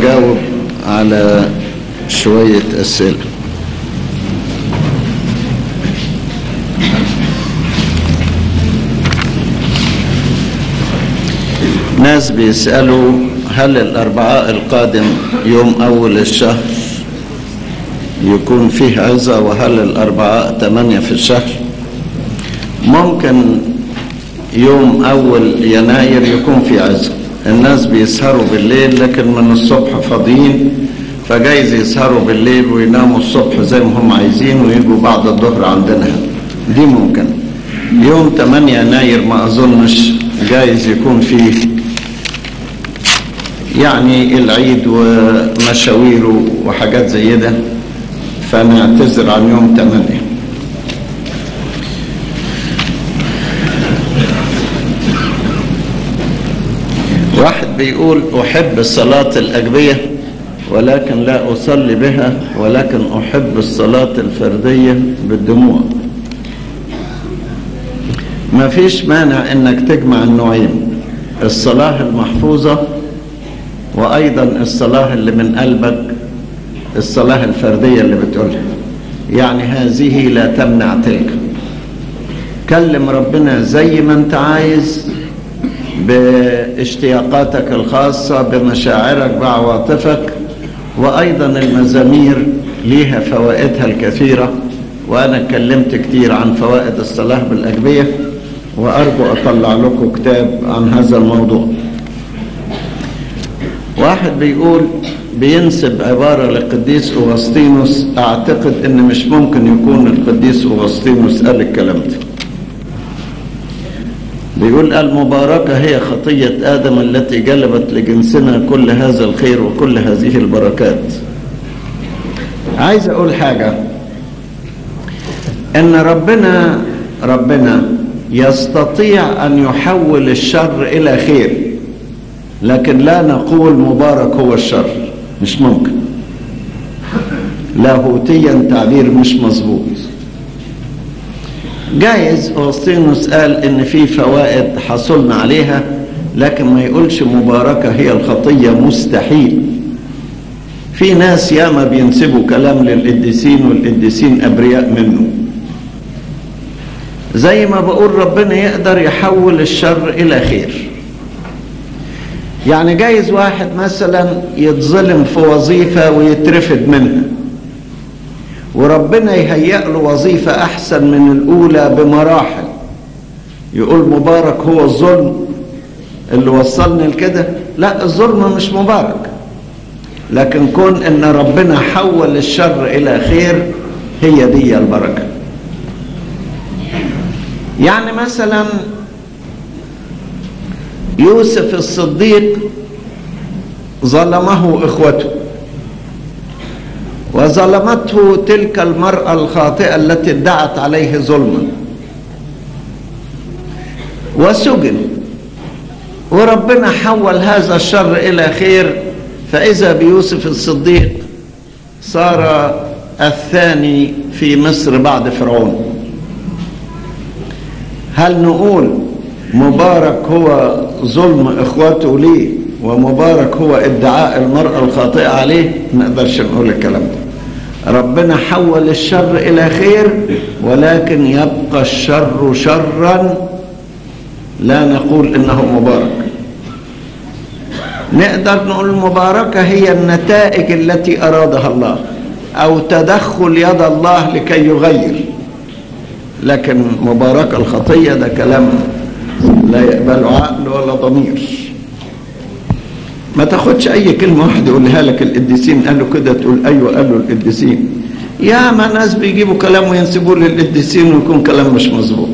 نجاوب على شوية أسئلة ناس بيسألوا هل الأربعاء القادم يوم أول الشهر يكون فيه عزة وهل الأربعاء تمانية في الشهر ممكن يوم أول يناير يكون في عزة الناس بيسهروا بالليل لكن من الصبح فاضيين فجايز يسهروا بالليل ويناموا الصبح زي ما هم عايزين ويجوا بعد الظهر عندنا دي ممكن يوم 8 يناير ما أظنش جايز يكون فيه يعني العيد ومشاويره وحاجات زي ده فنعتذر عن يوم 8 واحد بيقول أحب الصلاة الأجبية ولكن لا أصلي بها ولكن أحب الصلاة الفردية بالدموع ما فيش مانع انك تجمع النوعين الصلاة المحفوظة وأيضا الصلاة اللي من قلبك الصلاة الفردية اللي بتقولها يعني هذه لا تمنع تلك كلم ربنا زي ما انت عايز باشتياقاتك الخاصة بمشاعرك بعواطفك وأيضا المزامير ليها فوائدها الكثيرة وأنا اتكلمت كتير عن فوائد الصلاة بالأجبية وأرجو أطلع لكم كتاب عن هذا الموضوع واحد بيقول بينسب عبارة للقديس أوغسطينوس أعتقد أن مش ممكن يكون القديس أوغسطينوس قال الكلام ده بيقول المباركة هي خطية آدم التي جلبت لجنسنا كل هذا الخير وكل هذه البركات عايز أقول حاجة إن ربنا ربنا يستطيع أن يحول الشر إلى خير لكن لا نقول مبارك هو الشر مش ممكن لاهوتيا تعبير مش مظبوط جايز أوسطينوس قال إن في فوائد حصلنا عليها لكن ما يقولش مباركة هي الخطية مستحيل في ناس ياما بينسبوا كلام للقديسين والقديسين أبرياء منه زي ما بقول ربنا يقدر يحول الشر إلى خير يعني جايز واحد مثلا يتظلم في وظيفة ويترفد منها وربنا يهيأ له وظيفة أحسن من الأولى بمراحل يقول مبارك هو الظلم اللي وصلني لكده لا الظلم مش مبارك لكن كون ان ربنا حول الشر الى خير هي دي البركه يعني مثلا يوسف الصديق ظلمه اخوته وظلمته تلك المراه الخاطئه التي ادعت عليه ظلما وسجن وربنا حول هذا الشر الى خير فاذا بيوسف الصديق صار الثاني في مصر بعد فرعون هل نقول مبارك هو ظلم اخواته ليه ومبارك هو ادعاء المرأة الخاطئة عليه ما نقدرش نقول الكلام ده ربنا حول الشر إلى خير ولكن يبقى الشر شرا لا نقول إنه مبارك نقدر نقول المباركة هي النتائج التي أرادها الله أو تدخل يد الله لكي يغير لكن مباركة الخطية ده كلام لا يقبله عقل ولا ضمير ما تاخدش اي كلمه واحده يقولها لك القديسين قالوا كده تقول ايوه قالوا القديسين يا ما ناس بيجيبوا كلام وينسبوه للقديسين ويكون كلام مش مظبوط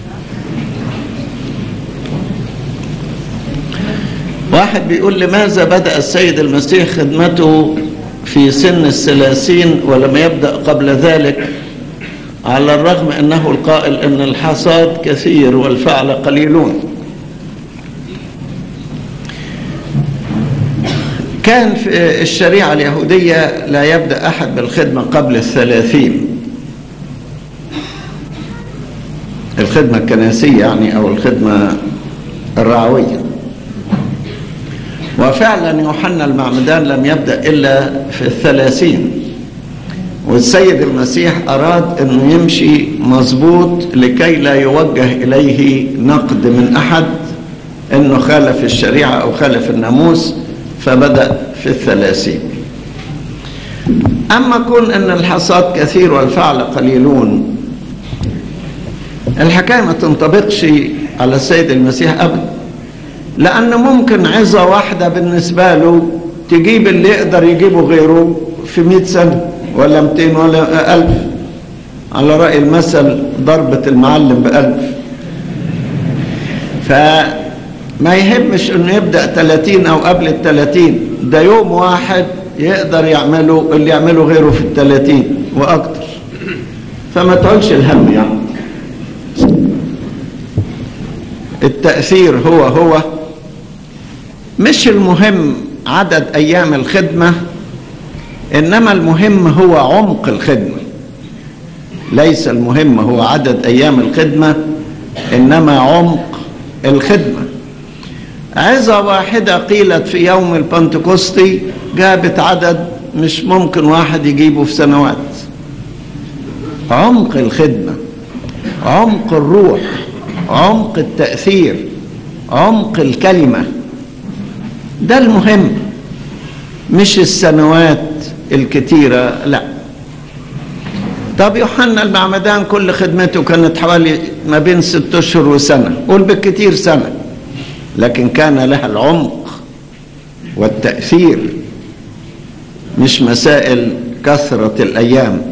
واحد بيقول لماذا بدأ السيد المسيح خدمته في سن الثلاثين ولم يبدأ قبل ذلك على الرغم أنه القائل أن الحصاد كثير والفعل قليلون كان في الشريعة اليهودية لا يبدأ أحد بالخدمة قبل الثلاثين الخدمة الكنسية يعني أو الخدمة الرعوية وفعلا يوحنا المعمدان لم يبدأ إلا في الثلاثين والسيد المسيح أراد أنه يمشي مظبوط لكي لا يوجه إليه نقد من أحد أنه خالف الشريعة أو خالف الناموس فبدأ في الثلاثين أما كون أن الحصاد كثير والفعل قليلون الحكاية ما تنطبقش على السيد المسيح أبدا لأن ممكن عظة واحدة بالنسبة له تجيب اللي يقدر يجيبه غيره في مئة سنة ولا 200 ولا ألف على رأي المثل ضربة المعلم بألف فما يهمش انه يبدأ 30 او قبل ال 30 ده يوم واحد يقدر يعمله اللي يعمله غيره في ال 30 واكتر فما تقولش الهم يعني التأثير هو هو مش المهم عدد أيام الخدمة إنما المهم هو عمق الخدمة ليس المهم هو عدد أيام الخدمة إنما عمق الخدمة عظة واحدة قيلت في يوم البنتكوستي جابت عدد مش ممكن واحد يجيبه في سنوات عمق الخدمة عمق الروح عمق التأثير عمق الكلمة ده المهم مش السنوات الكتيرة لا طب يوحنا المعمدان كل خدمته كانت حوالي ما بين ست اشهر وسنة قول بالكتير سنة لكن كان لها العمق والتأثير مش مسائل كثرة الأيام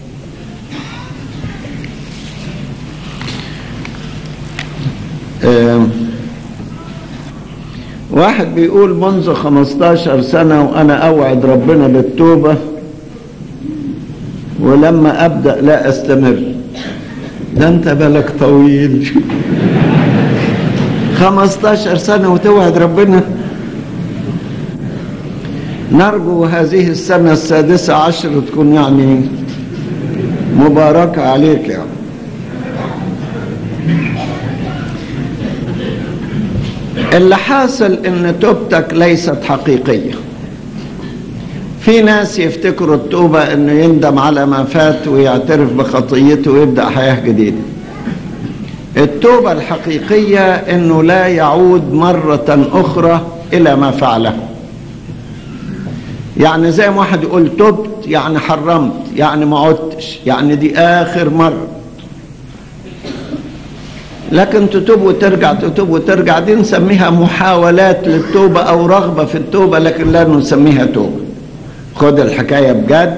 واحد بيقول منذ 15 سنة وأنا أوعد ربنا بالتوبة ولما أبدأ لا أستمر ده أنت بالك طويل 15 سنة وتوعد ربنا نرجو هذه السنة السادسة عشر تكون يعني مباركة عليك يعني اللي حاصل ان توبتك ليست حقيقيه في ناس يفتكروا التوبه انه يندم على ما فات ويعترف بخطيته ويبدا حياه جديده التوبه الحقيقيه انه لا يعود مره اخرى الى ما فعله يعني زي ما واحد يقول تبت يعني حرمت يعني ما عدتش يعني دي اخر مره لكن تتوب وترجع تتوب وترجع دي نسميها محاولات للتوبة أو رغبة في التوبة لكن لا نسميها توبة خد الحكاية بجد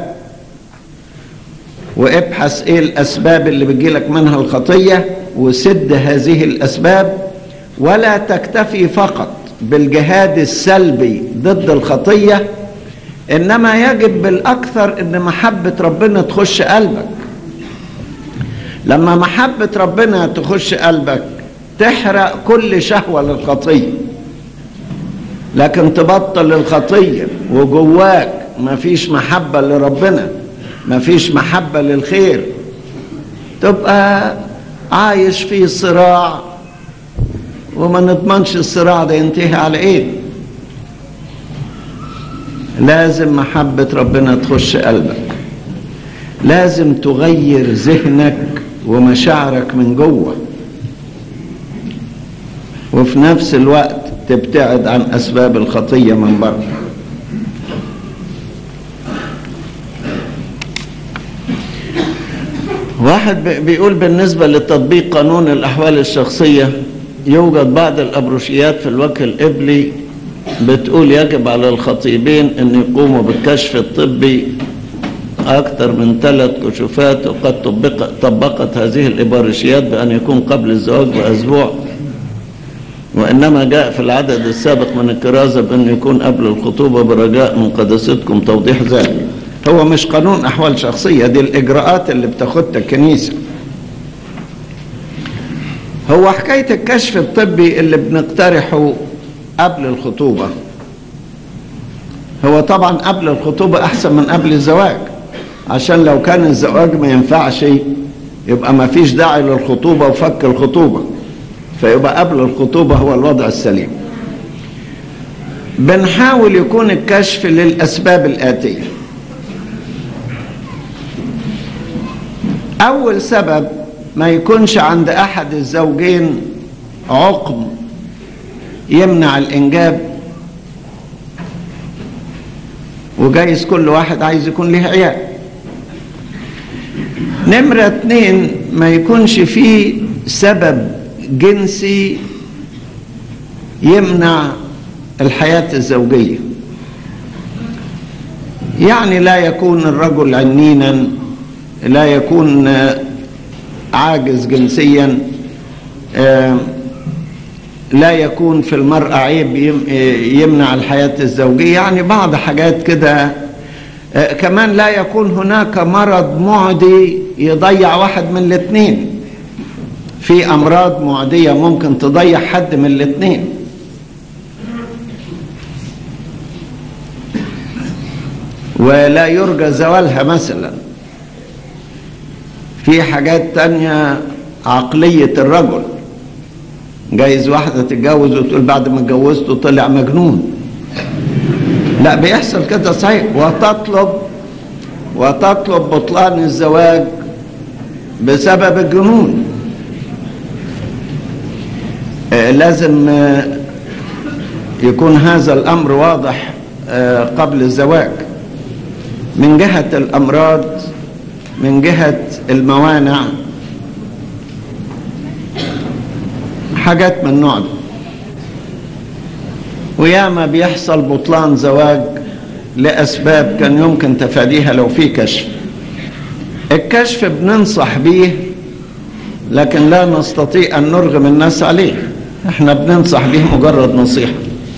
وابحث ايه الأسباب اللي بتجيلك منها الخطية وسد هذه الأسباب ولا تكتفي فقط بالجهاد السلبي ضد الخطية إنما يجب بالأكثر إن محبة ربنا تخش قلبك لما محبة ربنا تخش قلبك تحرق كل شهوة للخطية لكن تبطل الخطية وجواك مفيش محبة لربنا مفيش محبة للخير تبقى عايش في صراع وما نضمنش الصراع ده ينتهي على ايه لازم محبة ربنا تخش قلبك لازم تغير ذهنك ومشاعرك من جوه وفي نفس الوقت تبتعد عن اسباب الخطيه من بره واحد بيقول بالنسبة لتطبيق قانون الأحوال الشخصية يوجد بعض الأبروشيات في الوجه الإبلي بتقول يجب على الخطيبين أن يقوموا بالكشف الطبي أكثر من ثلاث كشوفات وقد طبق طبقت هذه الإبارشيات بأن يكون قبل الزواج بأسبوع وإنما جاء في العدد السابق من الكرازة بأن يكون قبل الخطوبة برجاء من قداستكم توضيح ذلك هو مش قانون أحوال شخصية دي الإجراءات اللي بتاخدها الكنيسة هو حكاية الكشف الطبي اللي بنقترحه قبل الخطوبة هو طبعا قبل الخطوبة أحسن من قبل الزواج عشان لو كان الزواج ما ينفعش يبقى ما فيش داعي للخطوبة وفك الخطوبة فيبقى قبل الخطوبة هو الوضع السليم بنحاول يكون الكشف للأسباب الآتية أول سبب ما يكونش عند أحد الزوجين عقم يمنع الإنجاب وجايز كل واحد عايز يكون له عيال نمرة اتنين ما يكونش فيه سبب جنسي يمنع الحياة الزوجية يعني لا يكون الرجل عنينا لا يكون عاجز جنسيا لا يكون في المرأة عيب يمنع الحياة الزوجية يعني بعض حاجات كده كمان لا يكون هناك مرض معدي يضيع واحد من الاثنين في أمراض معدية ممكن تضيع حد من الاثنين ولا يرجى زوالها مثلا في حاجات تانية عقلية الرجل جايز واحدة تتجوز وتقول بعد ما اتجوزته طلع مجنون لا بيحصل كده صحيح وتطلب وتطلب بطلان الزواج بسبب الجنون آه لازم آه يكون هذا الأمر واضح آه قبل الزواج من جهة الأمراض من جهة الموانع حاجات من النوع ده وياما بيحصل بطلان زواج لأسباب كان يمكن تفاديها لو في كشف الكشف بننصح بيه لكن لا نستطيع أن نرغم الناس عليه احنا بننصح به مجرد نصيحة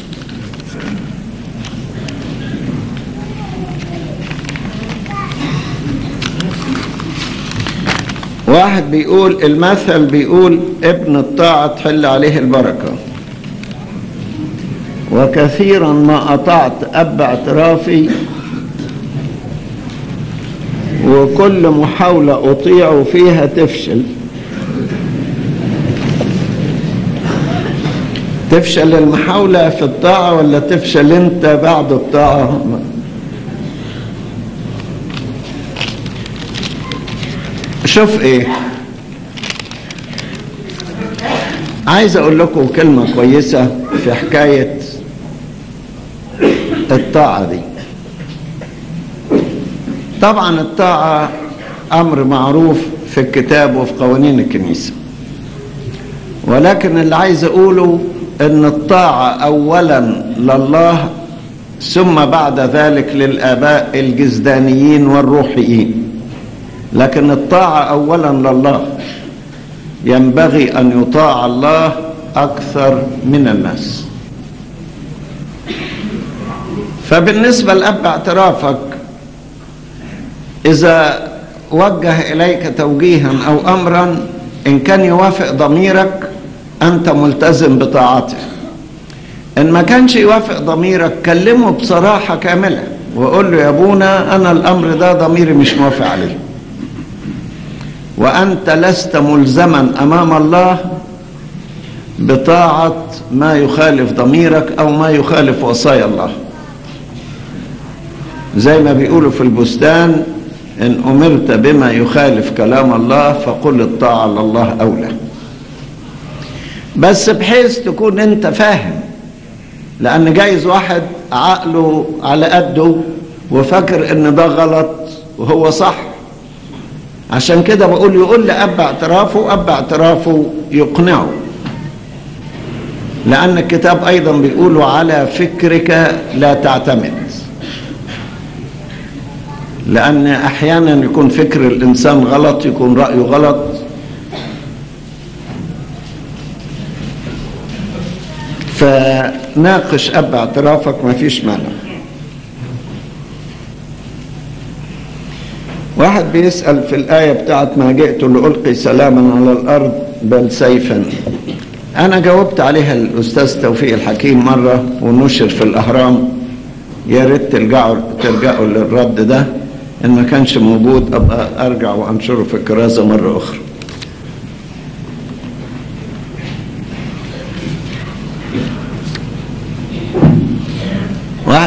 واحد بيقول المثل بيقول ابن الطاعة تحل عليه البركة وكثيرا ما أطعت أب اعترافي وكل محاولة أطيع فيها تفشل تفشل المحاولة في الطاعة ولا تفشل أنت بعد الطاعة شوف ايه عايز اقول لكم كلمة كويسة في حكاية الطاعة دي طبعا الطاعة امر معروف في الكتاب وفي قوانين الكنيسة ولكن اللي عايز اقوله ان الطاعة اولا لله ثم بعد ذلك للاباء الجزدانيين والروحيين لكن الطاعة أولا لله ينبغي أن يطاع الله أكثر من الناس فبالنسبة لأب اعترافك إذا وجه إليك توجيها أو أمرا إن كان يوافق ضميرك أنت ملتزم بطاعته إن ما كانش يوافق ضميرك كلمه بصراحة كاملة وقول له يا أبونا أنا الأمر ده ضميري مش موافق عليه وأنت لست ملزما أمام الله بطاعة ما يخالف ضميرك أو ما يخالف وصايا الله زي ما بيقولوا في البستان إن أمرت بما يخالف كلام الله فقل الطاعة لله أولى بس بحيث تكون أنت فاهم لأن جايز واحد عقله على قده وفاكر إن ده غلط وهو صح عشان كده بقول يقول لأب اعترافه أب اعترافه يقنعه لأن الكتاب أيضا بيقول على فكرك لا تعتمد لأن أحيانا يكون فكر الإنسان غلط يكون رأيه غلط فناقش أب اعترافك ما فيش مانع واحد بيسأل في الآية بتاعت ما جئت لألقي سلاما على الأرض بل سيفا أنا جاوبت عليها الأستاذ توفيق الحكيم مرة ونشر في الأهرام يا ريت ترجعوا ترجعوا للرد ده إن ما كانش موجود أبقى أرجع وأنشره في الكرازة مرة أخرى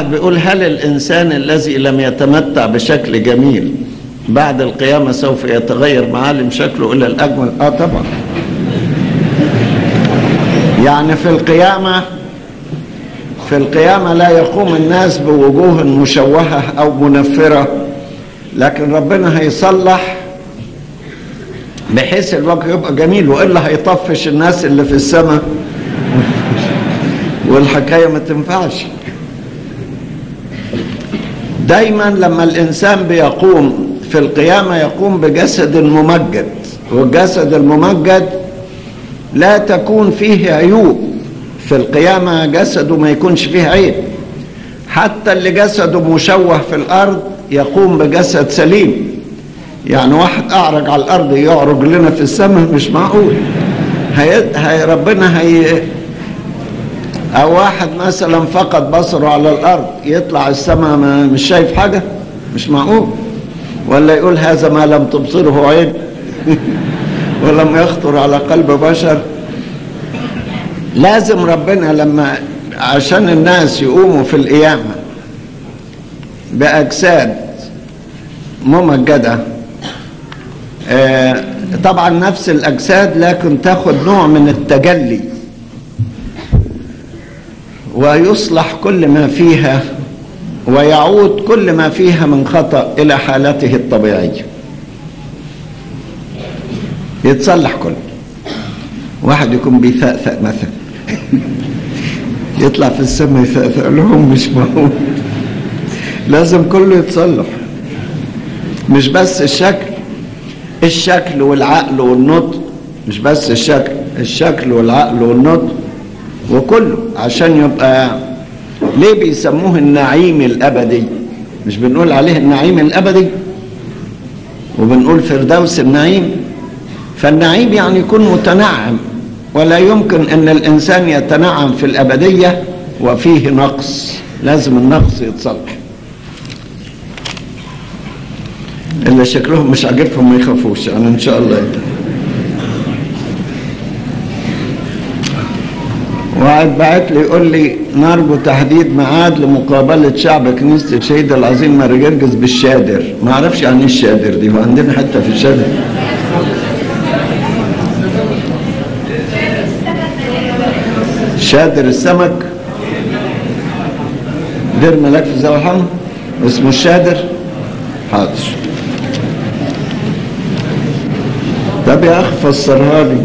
واحد بيقول هل الإنسان الذي لم يتمتع بشكل جميل بعد القيامة سوف يتغير معالم شكله إلى الأجمل؟ آه طبعا يعني في القيامة في القيامة لا يقوم الناس بوجوه مشوهة أو منفرة لكن ربنا هيصلح بحيث الوجه يبقى جميل وإلا هيطفش الناس اللي في السماء والحكاية ما تنفعش دايما لما الإنسان بيقوم في القيامة يقوم بجسد ممجد والجسد الممجد لا تكون فيه عيوب في القيامة جسده ما يكونش فيه عيب حتى اللي جسده مشوه في الأرض يقوم بجسد سليم يعني واحد أعرج على الأرض يعرج لنا في السماء مش معقول هي, هي ربنا هي أو واحد مثلا فقد بصره على الأرض يطلع السماء ما مش شايف حاجة مش معقول ولا يقول هذا ما لم تبصره عين ولم يخطر على قلب بشر لازم ربنا لما عشان الناس يقوموا في القيامة بأجساد ممجدة آه طبعا نفس الأجساد لكن تاخد نوع من التجلي ويصلح كل ما فيها ويعود كل ما فيها من خطأ إلى حالته الطبيعية يتصلح كله واحد يكون بيثأثأ مثلا يطلع في السماء يثأثأ لهم مش معقول لازم كله يتصلح مش بس الشكل الشكل والعقل والنطق مش بس الشكل الشكل والعقل والنطق وكله عشان يبقى ليه بيسموه النعيم الأبدي مش بنقول عليه النعيم الأبدي وبنقول فردوس النعيم فالنعيم يعني يكون متنعم ولا يمكن ان الانسان يتنعم في الابديه وفيه نقص لازم النقص يتصلح اللي شكلهم مش عاجبهم ما يخافوش يعني ان شاء الله يتنى. واحد بعت لي يقول لي نرجو تحديد ميعاد لمقابله شعب كنيسه الشهيد العظيم ماري جرجس بالشادر ما اعرفش يعني ايه الشادر دي وعندنا حتى في الشادر شادر السمك دير ملاك في زاوية الحمد اسمه الشادر حاضر طب يا اخ فسرها لي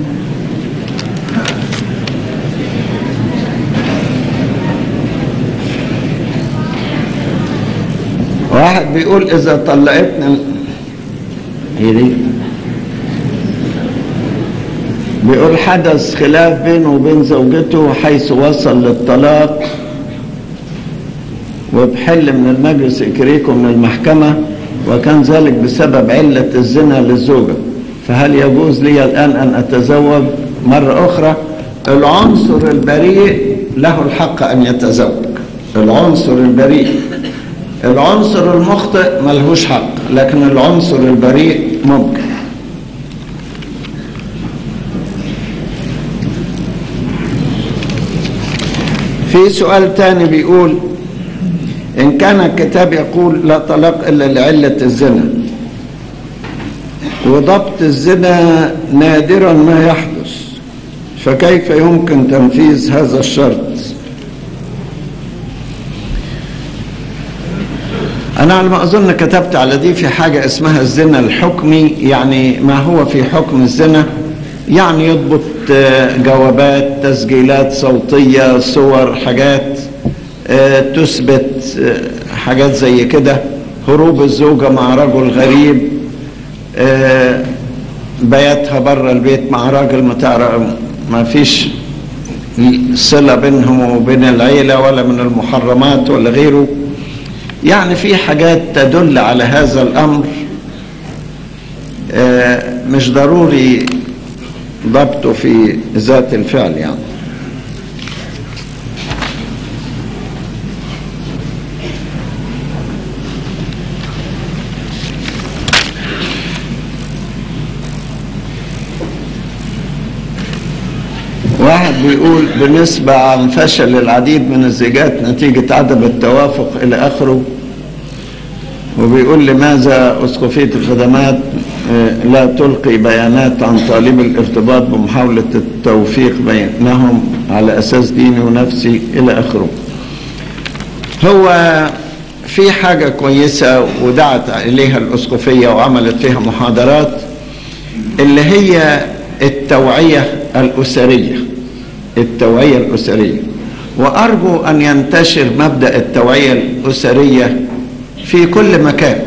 واحد بيقول اذا طلقتنا هي دي بيقول حدث خلاف بينه وبين زوجته حيث وصل للطلاق وبحل من المجلس إكريكو من المحكمة وكان ذلك بسبب علة الزنا للزوجة فهل يجوز لي الآن أن أتزوج مرة أخرى العنصر البريء له الحق أن يتزوج العنصر البريء العنصر المخطئ ملهوش حق لكن العنصر البريء ممكن في سؤال تاني بيقول إن كان الكتاب يقول لا طلاق إلا لعلة الزنا وضبط الزنا نادرا ما يحدث فكيف يمكن تنفيذ هذا الشرط أنا على ما أظن كتبت على دي في حاجة اسمها الزنا الحكمي يعني ما هو في حكم الزنا يعني يضبط جوابات تسجيلات صوتية صور حاجات تثبت حاجات زي كده هروب الزوجة مع رجل غريب بياتها بره البيت مع راجل ما فيش صلة بينهم وبين العيلة ولا من المحرمات ولا غيره يعني في حاجات تدل على هذا الأمر مش ضروري ضبطه في ذات الفعل يعني واحد بيقول بنسبة عن فشل العديد من الزيجات نتيجة عدم التوافق إلى آخره وبيقول لماذا أسقفية الخدمات لا تلقي بيانات عن طالب الارتباط بمحاولة التوفيق بينهم على أساس ديني ونفسي إلى آخره هو في حاجة كويسة ودعت إليها الأسقفية وعملت فيها محاضرات اللي هي التوعية الأسرية التوعية الأسرية وأرجو أن ينتشر مبدأ التوعية الأسرية في كل مكان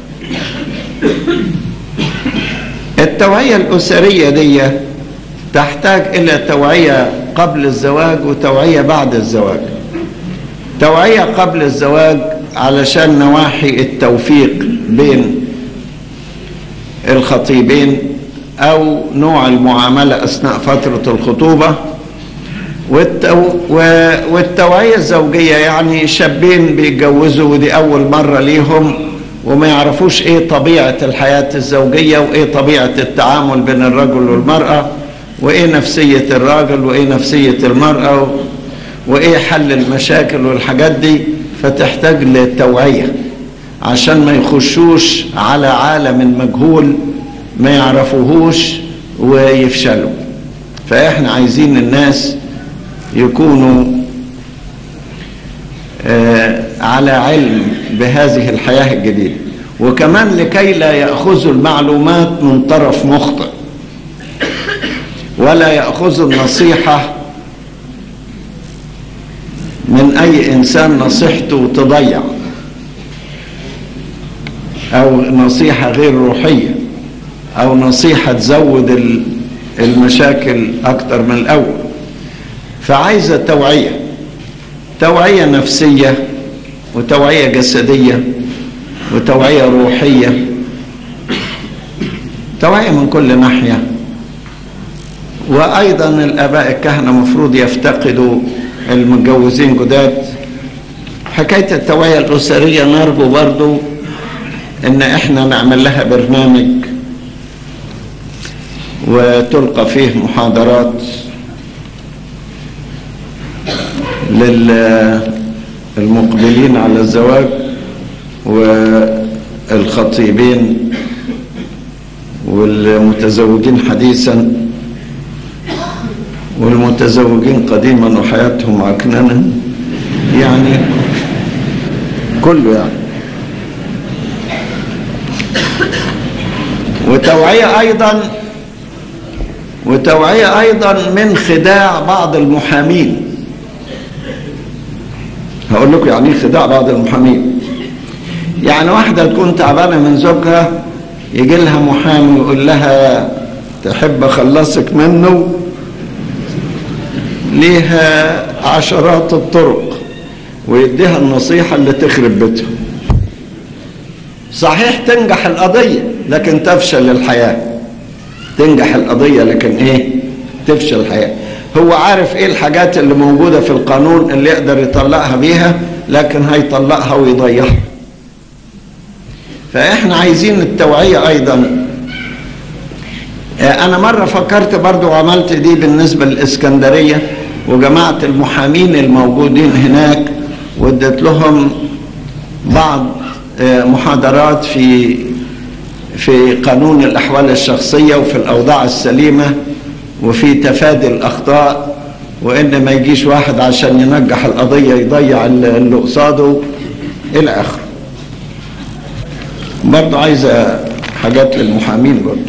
التوعية الأسرية دي تحتاج إلى توعية قبل الزواج وتوعية بعد الزواج توعية قبل الزواج علشان نواحي التوفيق بين الخطيبين أو نوع المعاملة أثناء فترة الخطوبة والتو... والتوعية الزوجية يعني شابين بيتجوزوا ودي أول مرة ليهم وما يعرفوش ايه طبيعة الحياة الزوجية وايه طبيعة التعامل بين الرجل والمرأة وايه نفسية الراجل وايه نفسية المرأة وايه حل المشاكل والحاجات دي فتحتاج للتوعية عشان ما يخشوش على عالم مجهول ما يعرفوهوش ويفشلوا فاحنا عايزين الناس يكونوا آه على علم بهذه الحياة الجديدة وكمان لكي لا يأخذوا المعلومات من طرف مخطئ ولا يأخذوا النصيحة من أي إنسان نصيحته تضيع أو نصيحة غير روحية أو نصيحة تزود المشاكل أكتر من الأول فعايزة توعية توعية نفسية وتوعية جسدية وتوعية روحية توعية من كل ناحية وأيضا الآباء الكهنة مفروض يفتقدوا المتجوزين جداد حكاية التوعية الأسرية نرجو برضو إن إحنا نعمل لها برنامج وتلقى فيه محاضرات للمقبلين على الزواج والخطيبين والمتزوجين حديثا والمتزوجين قديما وحياتهم عكننة يعني كله يعني وتوعية أيضا وتوعية أيضا من خداع بعض المحامين هقول لكم يعني ايه خداع بعض المحامين يعني واحدة تكون تعبانة من زوجها يجي لها محامي يقول لها تحب اخلصك منه ليها عشرات الطرق ويديها النصيحة اللي تخرب بيتها صحيح تنجح القضية لكن تفشل الحياة تنجح القضية لكن ايه تفشل الحياة هو عارف ايه الحاجات اللي موجودة في القانون اللي يقدر يطلقها بيها لكن هيطلقها ويضيعها فاحنا عايزين التوعية ايضا انا مرة فكرت برضو وعملت دي بالنسبة للاسكندرية وجمعت المحامين الموجودين هناك واديت لهم بعض محاضرات في في قانون الاحوال الشخصيه وفي الاوضاع السليمه وفي تفادي الاخطاء وان ما يجيش واحد عشان ينجح القضيه يضيع اللي قصاده الى اخره برضه عايزه حاجات للمحامين برضه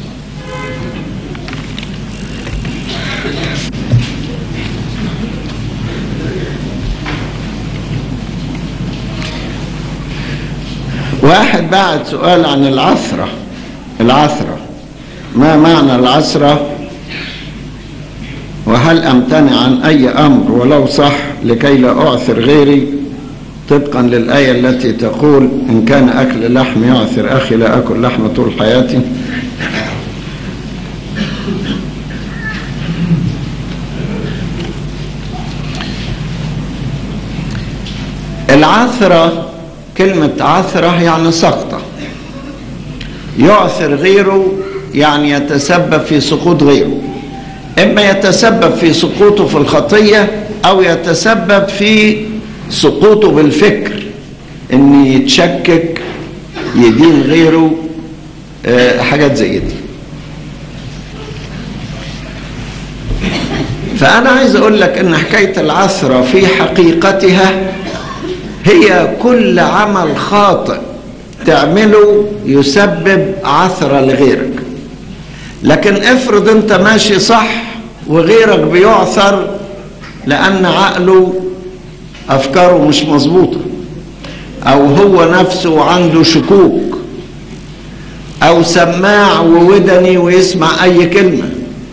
واحد بعت سؤال عن العثرة العثرة ما معنى العثرة وهل أمتنع عن أي أمر ولو صح لكي لا أعثر غيري طبقا للآية التي تقول إن كان أكل لحم يعثر أخي لا أكل لحم طول حياتي العثرة كلمة عثرة يعني سقطة يعثر غيره يعني يتسبب في سقوط غيره إما يتسبب في سقوطه في الخطية أو يتسبب في سقوطه بالفكر إن يتشكك يدين غيره آه، حاجات زي دي فأنا عايز أقول لك إن حكاية العثرة في حقيقتها هي كل عمل خاطئ تعمله يسبب عثرة لغيرك لكن افرض انت ماشي صح وغيرك بيعثر لأن عقله أفكاره مش مظبوطة أو هو نفسه عنده شكوك أو سماع وودني ويسمع أي كلمة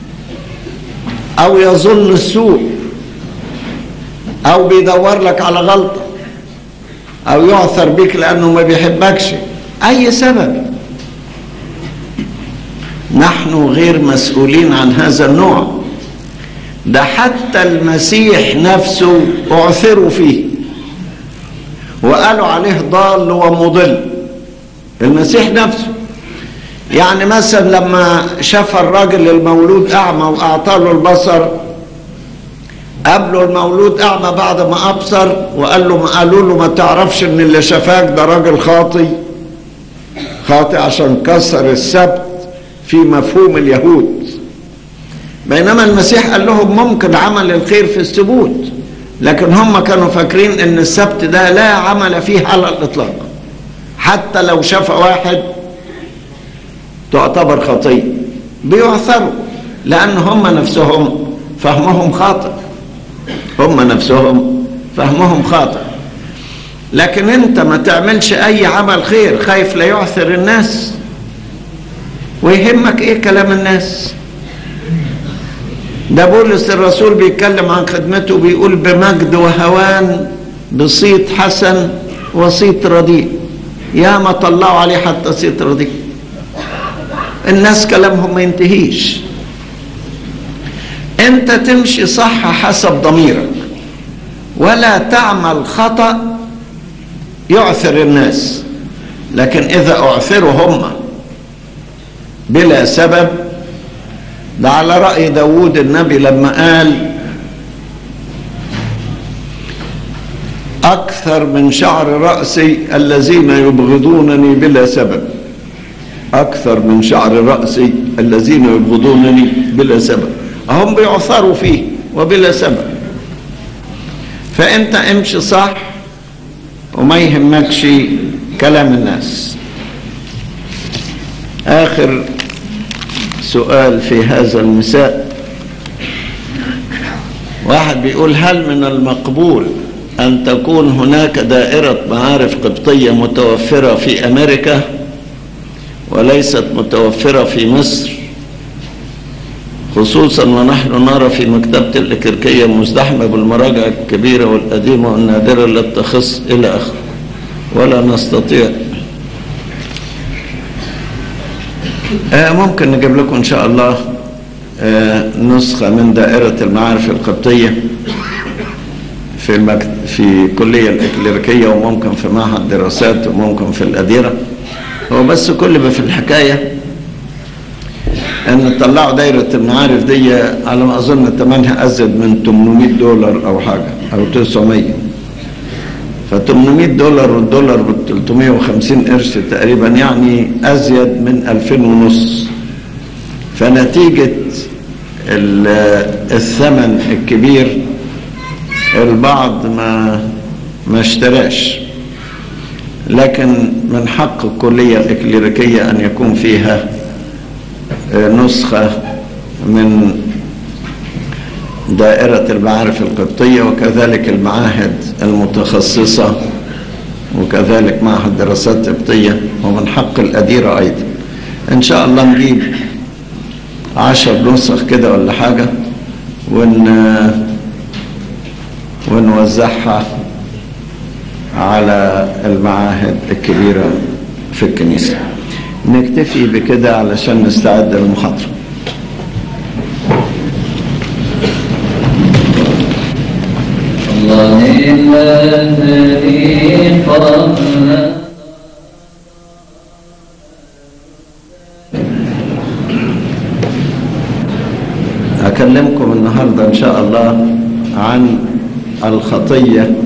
أو يظن السوء أو بيدور لك على غلطة أو يعثر بك لأنه ما بيحبكش أي سبب نحن غير مسؤولين عن هذا النوع ده حتى المسيح نفسه اعثروا فيه وقالوا عليه ضال ومضل المسيح نفسه يعني مثلا لما شاف الراجل المولود اعمى واعطى له البصر قابله المولود اعمى بعد ما ابصر وقال له ما قالوا له ما تعرفش ان اللي شافاك ده راجل خاطي خاطي عشان كسر السبت في مفهوم اليهود بينما المسيح قال لهم ممكن عمل الخير في الثبوت لكن هم كانوا فاكرين ان السبت ده لا عمل فيه على الاطلاق حتى لو شاف واحد تعتبر خطيه بيعثروا لان هم نفسهم فهمهم خاطئ هم نفسهم فهمهم خاطئ لكن انت ما تعملش اي عمل خير خايف لا يعثر الناس ويهمك ايه كلام الناس ده بولس الرسول بيتكلم عن خدمته بيقول بمجد وهوان بصيت حسن وصيت رديء يا ما طلعوا عليه حتى صيت رديء الناس كلامهم ما ينتهيش انت تمشي صح حسب ضميرك ولا تعمل خطأ يعثر الناس لكن إذا أعثروا هم بلا سبب ده على رأي داود النبي لما قال أكثر من شعر رأسي الذين يبغضونني بلا سبب أكثر من شعر رأسي الذين يبغضونني بلا سبب هم بيعثروا فيه وبلا سبب فأنت امشي صح وما يهمكش كلام الناس آخر سؤال في هذا المساء واحد بيقول هل من المقبول أن تكون هناك دائرة معارف قبطية متوفرة في أمريكا وليست متوفرة في مصر خصوصا ونحن نرى في مكتبة الإكركية مزدحمة بالمراجع الكبيرة والقديمة والنادرة التي تخص إلى آخره ولا نستطيع آه ممكن نجيب لكم إن شاء الله آه نسخة من دائرة المعارف القبطية في المكت... في كلية الإكليريكية وممكن في معهد دراسات وممكن في الأديرة هو بس كل ما في الحكاية ان طلعوا دايرة المعارف دي على ما اظن ثمنها ازيد من 800 دولار او حاجة او 900 ف 800 دولار والدولار ب 350 قرش تقريبا يعني ازيد من 2000 ونص فنتيجة الثمن الكبير البعض ما ما اشتراش لكن من حق الكلية الإكليريكية أن يكون فيها نسخة من دائرة المعارف القبطية وكذلك المعاهد المتخصصة وكذلك معهد دراسات قبطية ومن حق الأديرة أيضا إن شاء الله نجيب عشر نسخ كده ولا حاجة ون ونوزعها على المعاهد الكبيرة في الكنيسة نكتفي بكده علشان نستعد للمحاضرة اللهم الذي قبل أكلم هكلمكم النهاردة إن شاء الله عن الخطية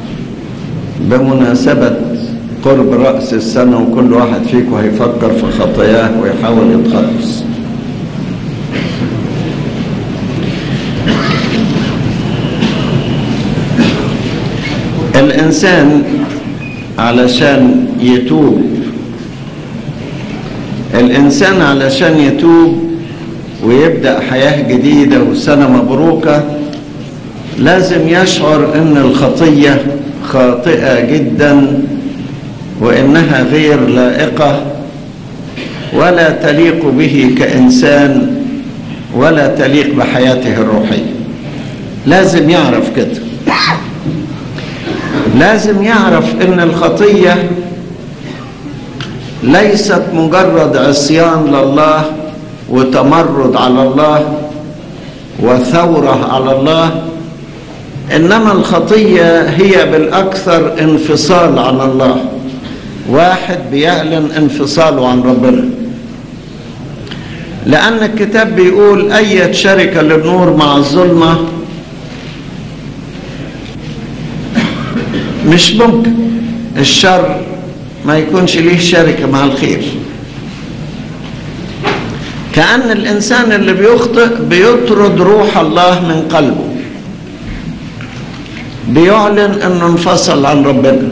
بمناسبة قرب رأس السنة وكل واحد فيكم هيفكر في خطاياه ويحاول يتخلص الإنسان علشان يتوب الإنسان علشان يتوب ويبدأ حياة جديدة وسنة مبروكة لازم يشعر أن الخطية خاطئة جدا وإنها غير لائقة ولا تليق به كإنسان ولا تليق بحياته الروحية لازم يعرف كده لازم يعرف ان الخطيه ليست مجرد عصيان لله وتمرد على الله وثوره على الله انما الخطيه هي بالاكثر انفصال عن الله واحد بيعلن انفصاله عن ربنا لان الكتاب بيقول اية شركه للنور مع الظلمه مش ممكن الشر ما يكونش ليه شركة مع الخير كأن الإنسان اللي بيخطئ بيطرد روح الله من قلبه بيعلن أنه انفصل عن ربنا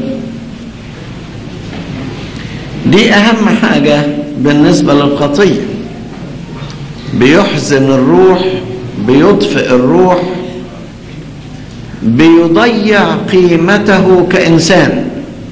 دي أهم حاجة بالنسبة للخطية بيحزن الروح بيطفئ الروح بيضيع قيمته كإنسان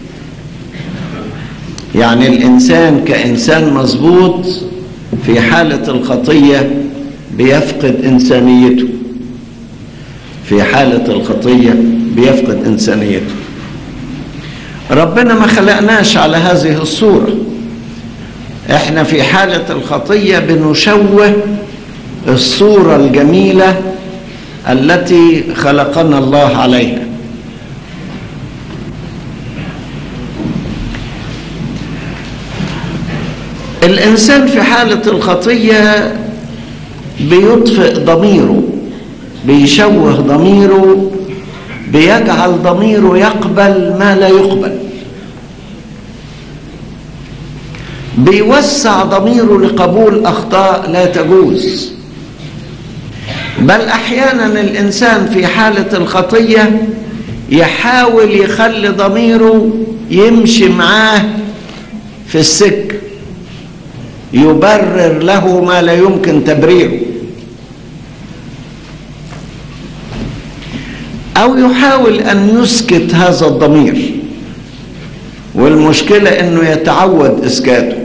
يعني الإنسان كإنسان مظبوط في حالة الخطية بيفقد إنسانيته في حالة الخطية بيفقد إنسانيته ربنا ما خلقناش على هذه الصورة احنا في حالة الخطية بنشوه الصورة الجميلة التي خلقنا الله عليها الانسان في حاله الخطيه بيطفئ ضميره بيشوه ضميره بيجعل ضميره يقبل ما لا يقبل بيوسع ضميره لقبول اخطاء لا تجوز بل احيانا الانسان في حاله الخطيه يحاول يخلي ضميره يمشي معاه في السكه يبرر له ما لا يمكن تبريره او يحاول ان يسكت هذا الضمير والمشكله انه يتعود اسكاته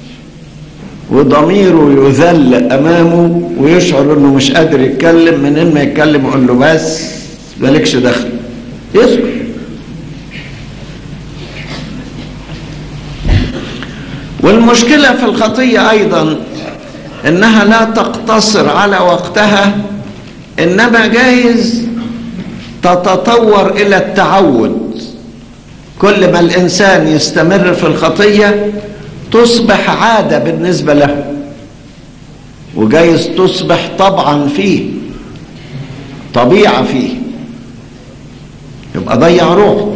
وضميره يذل امامه ويشعر انه مش قادر يتكلم من ان ما يتكلم يقول له بس مالكش دخل يسكت والمشكله في الخطيه ايضا انها لا تقتصر على وقتها انما جايز تتطور الى التعود كل ما الانسان يستمر في الخطيه تصبح عاده بالنسبه له وجايز تصبح طبعا فيه طبيعه فيه يبقى ضيع روحه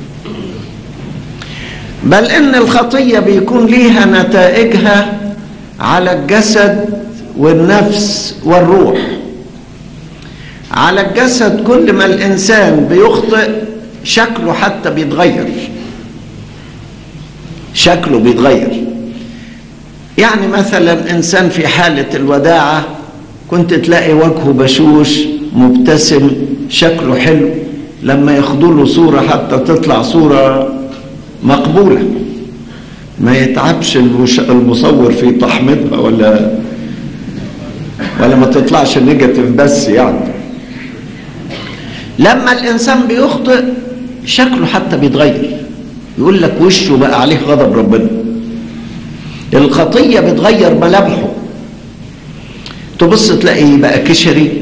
بل ان الخطيه بيكون ليها نتائجها على الجسد والنفس والروح على الجسد كل ما الانسان بيخطئ شكله حتى بيتغير شكله بيتغير يعني مثلا انسان في حاله الوداعه كنت تلاقي وجهه بشوش مبتسم شكله حلو لما ياخدوا له صوره حتى تطلع صوره مقبوله ما يتعبش المصور في تحميضها ولا ولا ما تطلعش نيجاتيف بس يعني لما الانسان بيخطئ شكله حتى بيتغير يقول لك وشه بقى عليه غضب ربنا الخطيه بتغير ملامحه تبص تلاقي بقى كشري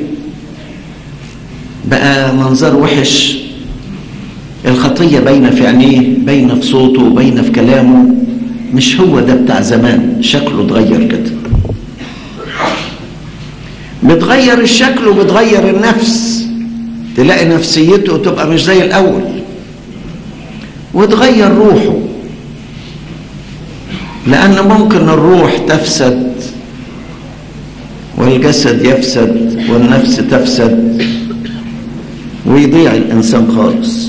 بقى منظر وحش الخطيه باينه في عينيه باينه في صوته باينه في كلامه مش هو ده بتاع زمان شكله اتغير كده بتغير الشكل وبتغير النفس تلاقي نفسيته تبقى مش زي الاول وتغير روحه لان ممكن الروح تفسد والجسد يفسد والنفس تفسد ويضيع الانسان خالص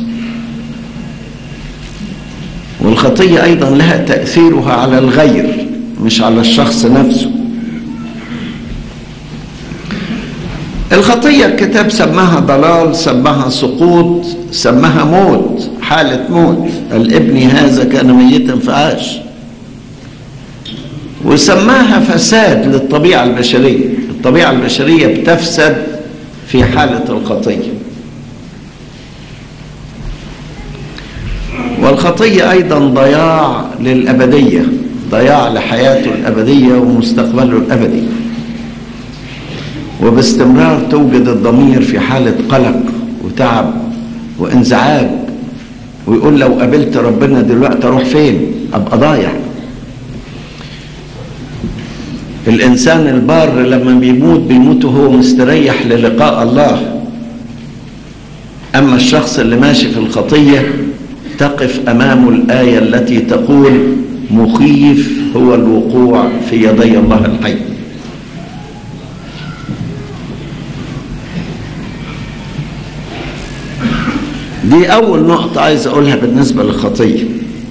والخطيه ايضا لها تاثيرها على الغير مش على الشخص نفسه الخطيه الكتاب سماها ضلال سماها سقوط سماها موت حاله موت الابن هذا كان ميتا فعاش وسماها فساد للطبيعه البشريه الطبيعه البشريه بتفسد في حاله الخطيه والخطيه ايضا ضياع للابديه ضياع لحياته الابديه ومستقبله الابدي وباستمرار توجد الضمير في حاله قلق وتعب وانزعاج ويقول لو قابلت ربنا دلوقتي اروح فين ابقى ضايع الانسان البار لما بيموت بيموت وهو مستريح للقاء الله اما الشخص اللي ماشي في الخطيه تقف امامه الايه التي تقول مخيف هو الوقوع في يدي الله الحي دي اول نقطه عايز اقولها بالنسبه للخطيه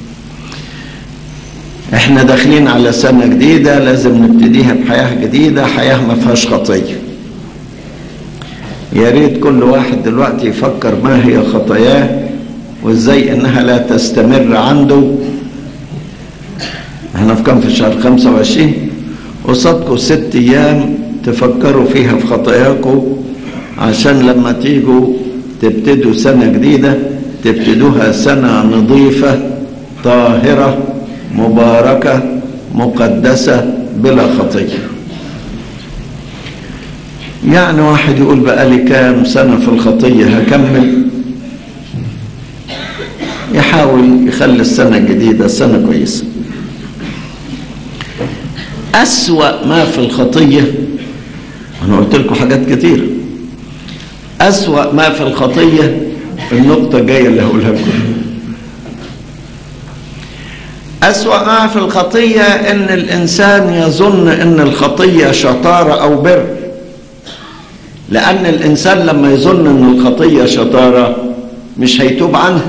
احنا داخلين على سنه جديده لازم نبتديها بحياه جديده حياه ما فيهاش خطيه يا ريت كل واحد دلوقتي يفكر ما هي خطاياه وازاي انها لا تستمر عنده احنا في كام في الشهر 25 قصادكم ست ايام تفكروا فيها في خطاياكم عشان لما تيجوا تبتدوا سنة جديدة تبتدوها سنة نظيفة طاهرة مباركة مقدسة بلا خطية يعني واحد يقول بقى لي كام سنة في الخطية هكمل يحاول يخلي السنة الجديدة سنة كويسة أسوأ ما في الخطية أنا قلت لكم حاجات كتيرة أسوأ ما في الخطية النقطة الجاية اللي هقولها لكم أسوأ ما في الخطية إن الإنسان يظن إن الخطية شطارة أو بر لأن الإنسان لما يظن إن الخطية شطارة مش هيتوب عنها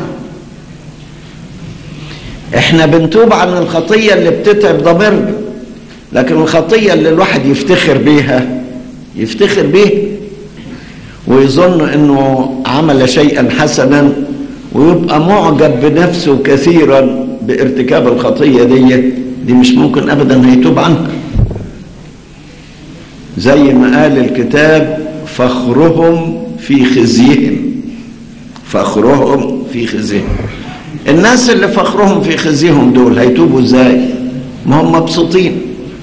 إحنا بنتوب عن الخطية اللي بتتعب ضميرنا لكن الخطية اللي الواحد يفتخر بيها يفتخر بيها ويظن انه عمل شيئا حسنا ويبقى معجب بنفسه كثيرا بارتكاب الخطيه دي دي مش ممكن ابدا هيتوب عنها زي ما قال الكتاب فخرهم في خزيهم فخرهم في خزيهم الناس اللي فخرهم في خزيهم دول هيتوبوا ازاي ما هم مبسوطين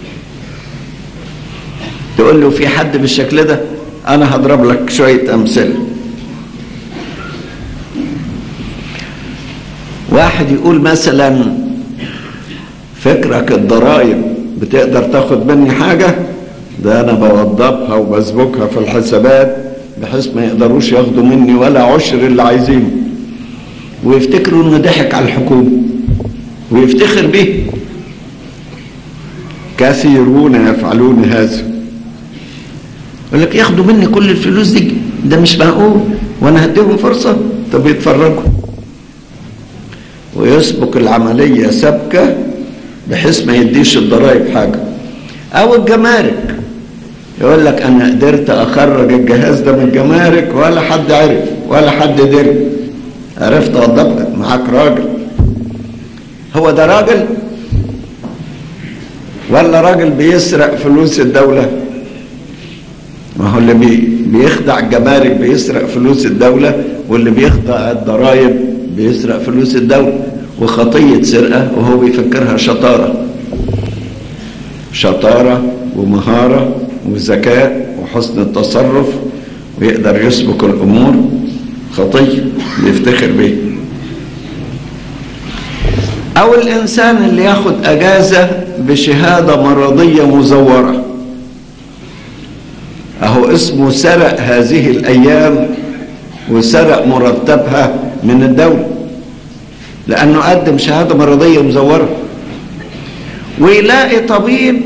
تقول له في حد بالشكل ده انا هضرب لك شويه امثله واحد يقول مثلا فكرك الضرائب بتقدر تاخد مني حاجه ده انا بوضبها وبسبكها في الحسابات بحيث ما يقدروش ياخدوا مني ولا عشر اللي عايزينه ويفتكروا انه ضحك على الحكومه ويفتخر به كثيرون يفعلون هذا يقول لك ياخدوا مني كل الفلوس دي ده مش معقول وانا هديهم فرصه طب يتفرجوا ويسبق العمليه سبكه بحيث ما يديش الضرائب حاجه او الجمارك يقول لك انا قدرت اخرج الجهاز ده من الجمارك ولا حد عرف ولا حد دري عرفت اوضبك معاك راجل هو ده راجل ولا راجل بيسرق فلوس الدوله ما هو اللي بي بيخدع الجمارك بيسرق فلوس الدولة واللي بيخدع الضرائب بيسرق فلوس الدولة وخطية سرقة وهو بيفكرها شطارة شطارة ومهارة وذكاء وحسن التصرف ويقدر يسبق الأمور خطية بيفتخر بيه أو الإنسان اللي ياخد أجازة بشهادة مرضية مزورة اهو اسمه سرق هذه الأيام وسرق مرتبها من الدولة لأنه قدم شهادة مرضية مزورة ويلاقي طبيب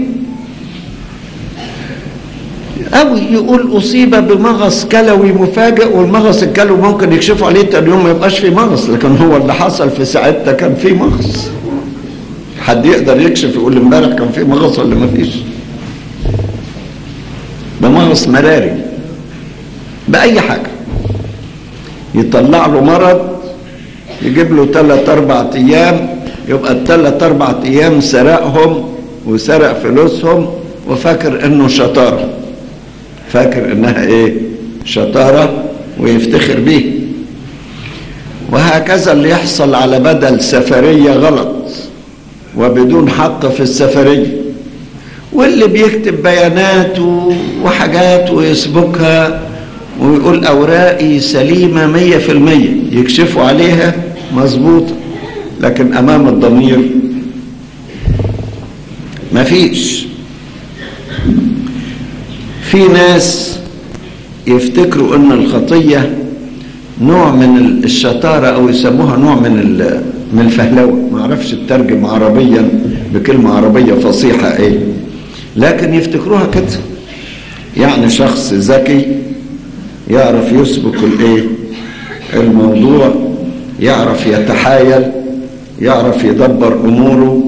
أو يقول أصيب بمغص كلوي مفاجئ والمغص الكلوي ممكن يكشفوا عليه تاني يوم ما يبقاش فيه مغص لكن هو اللي حصل في ساعتها كان فيه مغص حد يقدر يكشف يقول امبارح كان فيه مغص ولا ما فيش ده مغص مراري بأي حاجة يطلع له مرض يجيب له ثلاث أربع أيام يبقى الثلاث أربع أيام سرقهم وسرق فلوسهم وفاكر إنه شطارة فاكر إنها إيه شطارة ويفتخر بيه وهكذا اللي يحصل على بدل سفرية غلط وبدون حق في السفرية واللي بيكتب بيانات وحاجات ويسبكها ويقول أوراقي سليمة مية في المية يكشفوا عليها مظبوطة لكن أمام الضمير مفيش في ناس يفتكروا ان الخطية نوع من الشطارة او يسموها نوع من من الفهلوة ما اعرفش الترجم عربيا بكلمة عربية فصيحة ايه لكن يفتكروها كده يعني شخص ذكي يعرف يسبق الايه الموضوع يعرف يتحايل يعرف يدبر اموره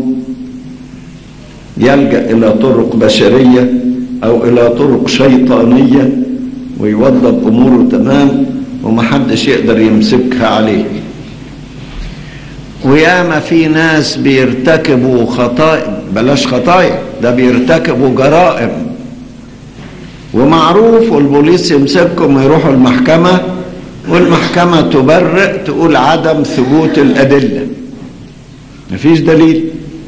يلجا الى طرق بشريه او الى طرق شيطانيه ويوضب اموره تمام ومحدش يقدر يمسكها عليه وياما في ناس بيرتكبوا خطايا بلاش خطايا ده بيرتكبوا جرائم ومعروف والبوليس يمسكهم ويروحوا المحكمة والمحكمة تبرئ تقول عدم ثبوت الأدلة مفيش دليل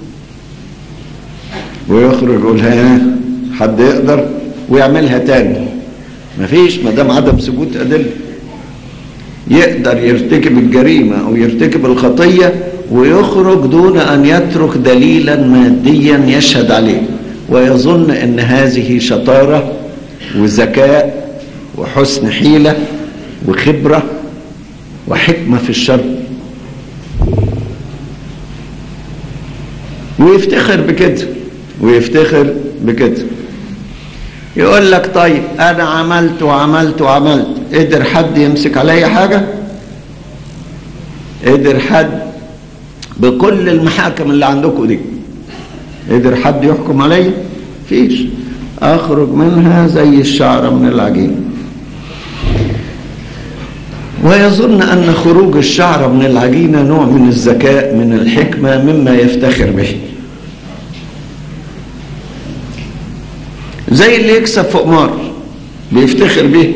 ويخرج يقول ها حد يقدر ويعملها تاني مفيش ما دام عدم ثبوت أدلة يقدر يرتكب الجريمة أو يرتكب الخطية ويخرج دون أن يترك دليلا ماديا يشهد عليه ويظن أن هذه شطارة وذكاء وحسن حيلة وخبرة وحكمة في الشر ويفتخر بكده ويفتخر بكده يقول لك طيب انا عملت وعملت وعملت قدر حد يمسك عليا حاجة قدر حد بكل المحاكم اللي عندكم دي قدر حد يحكم عليا فيش اخرج منها زي الشعرة من العجين ويظن ان خروج الشعرة من العجينة نوع من الذكاء من الحكمة مما يفتخر به زي اللي يكسب في قمار بيفتخر به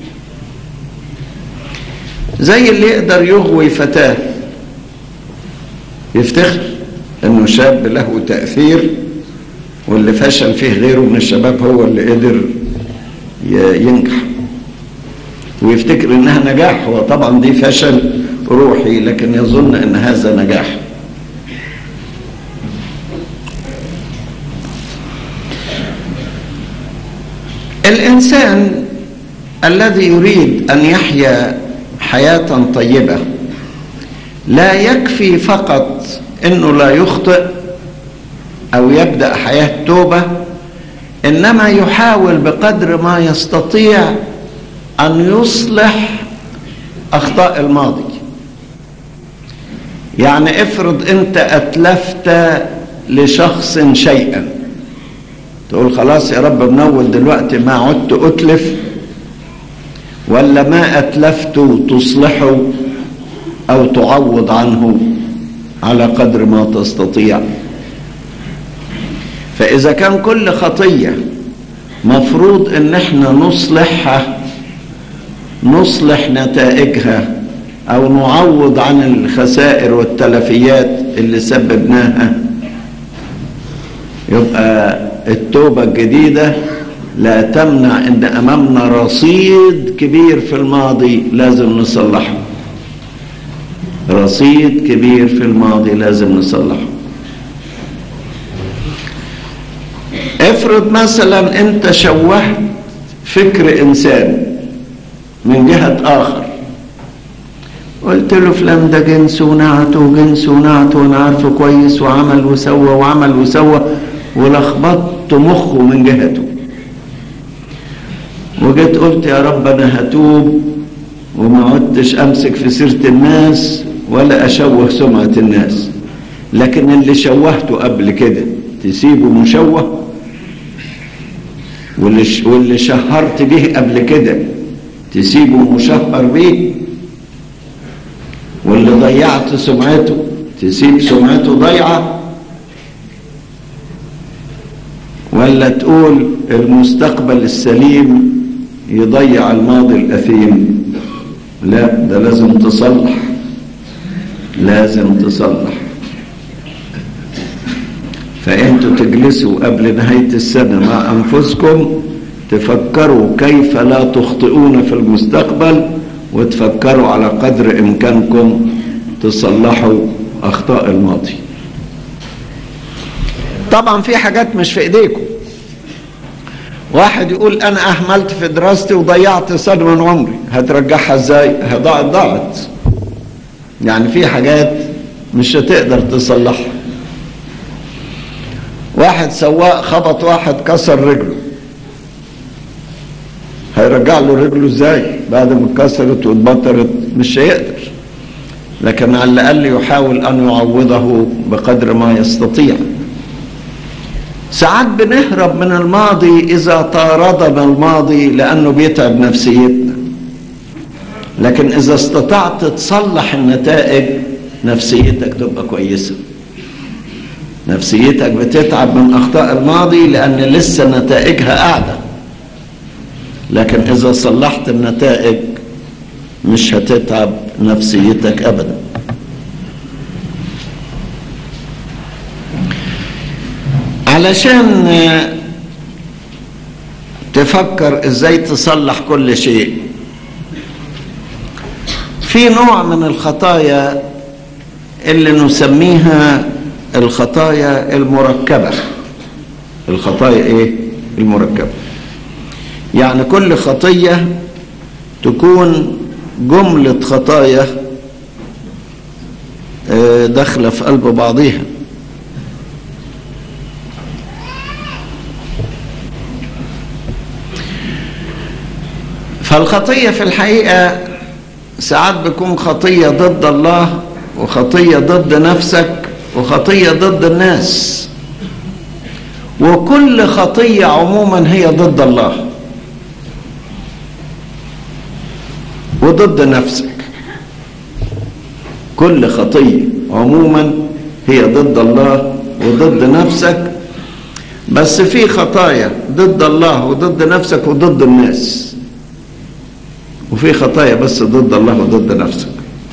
زي اللي يقدر يغوي فتاة يفتخر انه شاب له تأثير واللي فشل فيه غيره من الشباب هو اللي قدر ينجح ويفتكر انها نجاح هو طبعا دي فشل روحي لكن يظن ان هذا نجاح الانسان الذي يريد ان يحيا حياه طيبه لا يكفي فقط انه لا يخطئ او يبدا حياه توبه انما يحاول بقدر ما يستطيع ان يصلح اخطاء الماضي يعني افرض انت اتلفت لشخص شيئا تقول خلاص يا رب منول دلوقتي ما عدت اتلف ولا ما اتلفت تصلحه او تعوض عنه على قدر ما تستطيع فاذا كان كل خطيه مفروض ان احنا نصلحها نصلح نتائجها او نعوض عن الخسائر والتلفيات اللي سببناها يبقى التوبة الجديدة لا تمنع ان امامنا رصيد كبير في الماضي لازم نصلحه رصيد كبير في الماضي لازم نصلحه افرض مثلا انت شوهت فكر انسان من جهة اخر قلت له فلان ده جنس ونعت وجنس ونعت وانا عارفه كويس وعمل وسوى وعمل وسوى ولخبطت مخه من جهته وجيت قلت يا رب انا هتوب وما عدتش امسك في سيره الناس ولا اشوه سمعه الناس لكن اللي شوهته قبل كده تسيبه مشوه واللي واللي شهرت به قبل كده تسيبه مشهر به واللي ضيعت سمعته تسيب سمعته ضيعه ولا تقول المستقبل السليم يضيع الماضي الأثيم لا ده لازم تصلح لازم تصلح فانتوا تجلسوا قبل نهاية السنة مع أنفسكم تفكروا كيف لا تخطئون في المستقبل وتفكروا على قدر إمكانكم تصلحوا أخطاء الماضي طبعا في حاجات مش في ايديكم واحد يقول انا اهملت في دراستي وضيعت سنه من عمري هترجعها ازاي ضاعت ضاعت يعني في حاجات مش هتقدر تصلحها واحد سواق خبط واحد كسر رجله هيرجع له رجله ازاي بعد ما اتكسرت واتبطرت مش هيقدر لكن على الاقل يحاول ان يعوضه بقدر ما يستطيع ساعات بنهرب من الماضي إذا طاردنا الماضي لأنه بيتعب نفسيتنا لكن إذا استطعت تصلح النتائج نفسيتك تبقى كويسة نفسيتك بتتعب من أخطاء الماضي لأن لسه نتائجها قاعدة لكن إذا صلحت النتائج مش هتتعب نفسيتك أبداً علشان تفكر ازاي تصلح كل شيء في نوع من الخطايا اللي نسميها الخطايا المركبة الخطايا ايه المركبة يعني كل خطية تكون جملة خطايا داخلة في قلب بعضيها فالخطية في الحقيقة ساعات بيكون خطية ضد الله وخطية ضد نفسك وخطية ضد الناس وكل خطية عموما هي ضد الله وضد نفسك كل خطية عموما هي ضد الله وضد نفسك بس في خطايا ضد الله وضد نفسك وضد الناس وفي خطايا بس ضد الله وضد نفسك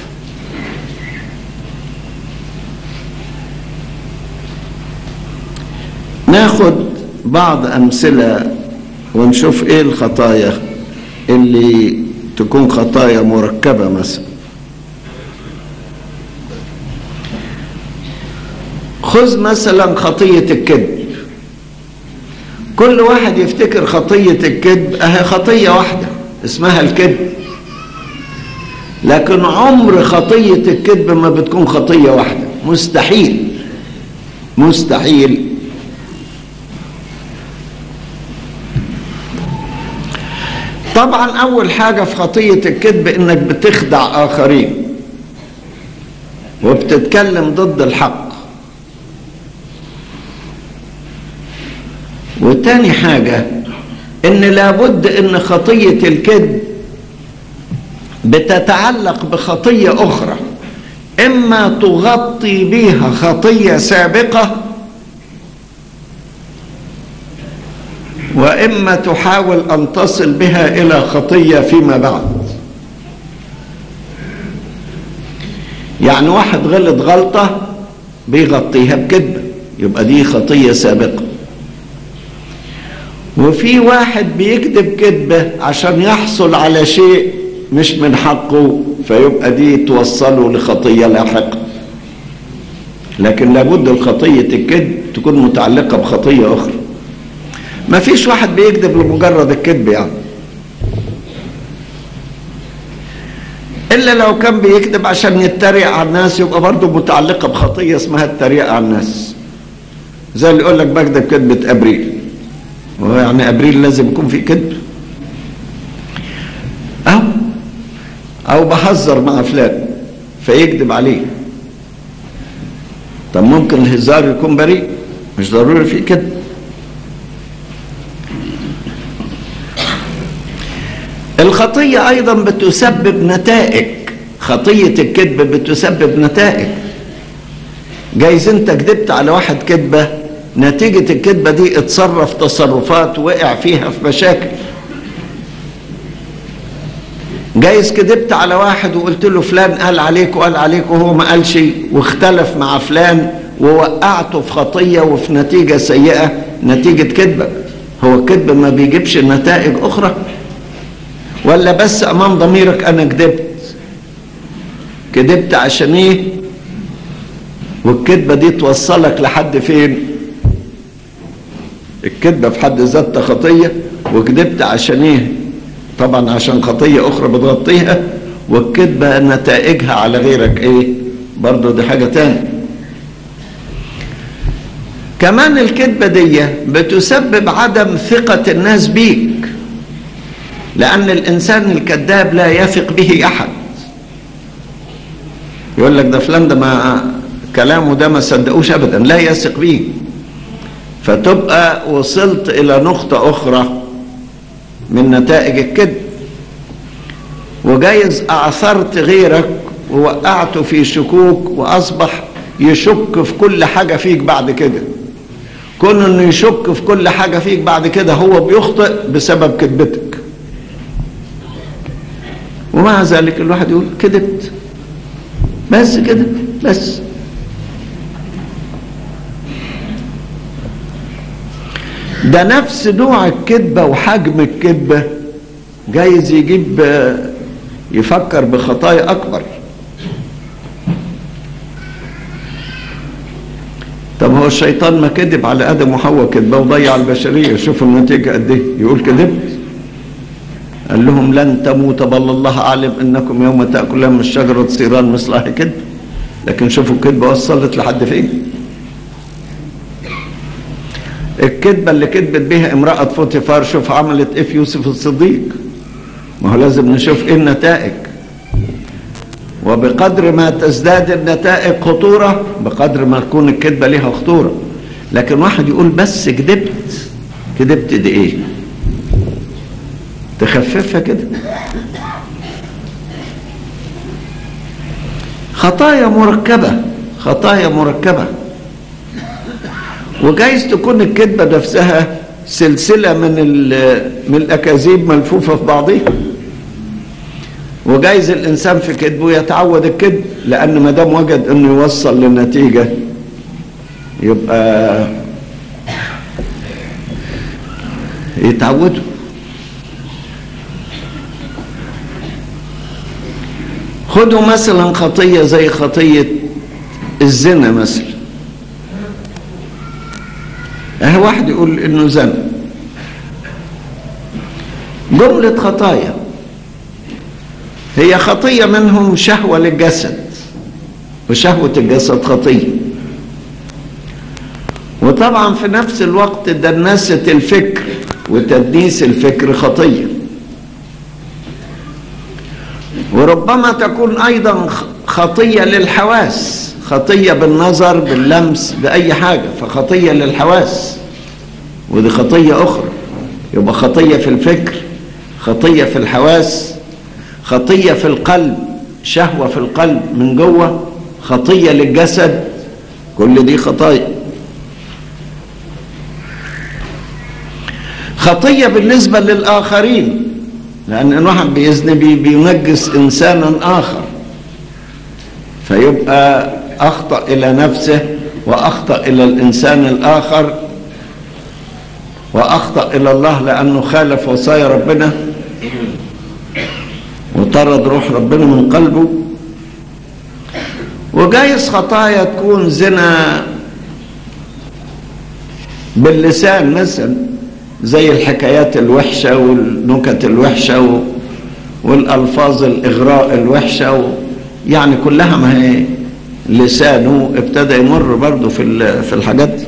ناخد بعض أمثلة ونشوف إيه الخطايا اللي تكون خطايا مركبة مثلا خذ مثلا خطية الكذب كل واحد يفتكر خطية الكذب أهي خطية واحدة اسمها الكذب لكن عمر خطية الكذب ما بتكون خطية واحدة مستحيل مستحيل طبعا أول حاجة في خطية الكذب إنك بتخدع آخرين وبتتكلم ضد الحق وتاني حاجة ان لابد ان خطية الكذب بتتعلق بخطية اخرى اما تغطي بها خطية سابقة واما تحاول ان تصل بها الى خطية فيما بعد يعني واحد غلط غلطة بيغطيها بكذبة يبقى دي خطية سابقة وفي واحد بيكذب كذبة عشان يحصل على شيء مش من حقه فيبقى دي توصله لخطية لاحقة لكن لابد الخطية الكذب تكون متعلقة بخطية أخرى ما فيش واحد بيكذب لمجرد الكذب يعني الا لو كان بيكذب عشان يتريق على الناس يبقى برضه متعلقه بخطيه اسمها التريقه على الناس زي اللي يقول لك بكذب كذبه ابريل وهو يعني ابريل لازم يكون في كذب او او بهزر مع فلان فيكذب عليه طب ممكن الهزار يكون بريء مش ضروري في كذب الخطية أيضا بتسبب نتائج خطية الكذب بتسبب نتائج جايز انت كذبت على واحد كذبة نتيجة الكذبة دي اتصرف تصرفات وقع فيها في مشاكل جايز كذبت على واحد وقلت له فلان قال عليك وقال عليك وهو ما قالش واختلف مع فلان ووقعته في خطية وفي نتيجة سيئة نتيجة كذبة هو الكذب ما بيجيبش نتائج أخرى ولا بس امام ضميرك انا كذبت كذبت عشان ايه والكذبه دي توصلك لحد فين الكذبه في حد ذاتها خطيه وكذبت عشان ايه طبعا عشان خطيه اخرى بتغطيها والكذبه نتائجها على غيرك ايه برضه دي حاجه تانية كمان الكذبه دي بتسبب عدم ثقه الناس بيك لأن الإنسان الكذاب لا يثق به أحد يقول لك ده فلان ده ما كلامه ده ما صدقوش أبدا لا يثق به فتبقى وصلت إلى نقطة أخرى من نتائج الكذب وجايز أعثرت غيرك ووقعته في شكوك وأصبح يشك في كل حاجة فيك بعد كده كون انه يشك في كل حاجة فيك بعد كده هو بيخطئ بسبب كذبتك ومع ذلك الواحد يقول كذبت بس كده بس ده نفس نوع الكذبة وحجم الكذبة جايز يجيب يفكر بخطايا أكبر طب هو الشيطان ما كذب على آدم وحواء كذبة وضيع البشرية شوفوا النتيجة قد إيه يقول كذبت قال لهم لن تموت بل الله أعلم أنكم يوم تأكلون من الشجرة تصيران مثل أهل كذب لكن شوفوا الكذبة وصلت لحد فين الكذبة اللي كذبت بها امرأة فوتيفار شوف عملت ايه في يوسف الصديق ما هو لازم نشوف ايه النتائج وبقدر ما تزداد النتائج خطورة بقدر ما تكون الكذبة لها خطورة لكن واحد يقول بس كذبت كذبت دي ايه تخففها كده خطايا مركبة خطايا مركبة وجايز تكون الكذبة نفسها سلسلة من من الأكاذيب ملفوفة في بعضها وجايز الإنسان في كذبه يتعود الكذب لأن ما دام وجد إنه يوصل للنتيجة يبقى يتعودوا خدوا مثلا خطية زي خطية الزنا مثلا اه واحد يقول انه زنا جملة خطايا هي خطية منهم شهوة للجسد وشهوة الجسد خطية وطبعا في نفس الوقت دناسة الفكر وتدنيس الفكر خطيه وربما تكون ايضا خطيه للحواس خطيه بالنظر باللمس باي حاجه فخطيه للحواس ودي خطيه اخرى يبقى خطيه في الفكر خطيه في الحواس خطيه في القلب شهوه في القلب من جوه خطيه للجسد كل دي خطايا خطيه بالنسبه للاخرين لأن الواحد بيزني بي بينجس إنسانا آخر فيبقى أخطأ إلى نفسه وأخطأ إلى الإنسان الآخر وأخطأ إلى الله لأنه خالف وصايا ربنا وطرد روح ربنا من قلبه وجايز خطايا تكون زنا باللسان مثلا زي الحكايات الوحشة والنكت الوحشة والألفاظ الإغراء الوحشة و... يعني كلها ما هي لسانه ابتدى يمر برضه في ال- في الحاجات دي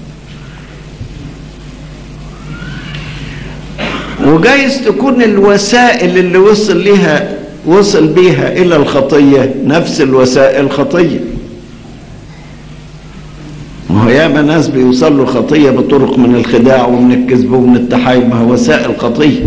وجايز تكون الوسائل اللي وصل ليها وصل بيها الى الخطيه نفس الوسائل خطيه ما هو ياما ناس بيوصل له خطيه بطرق من الخداع ومن الكذب ومن التحايل ما هو وسائل خطيه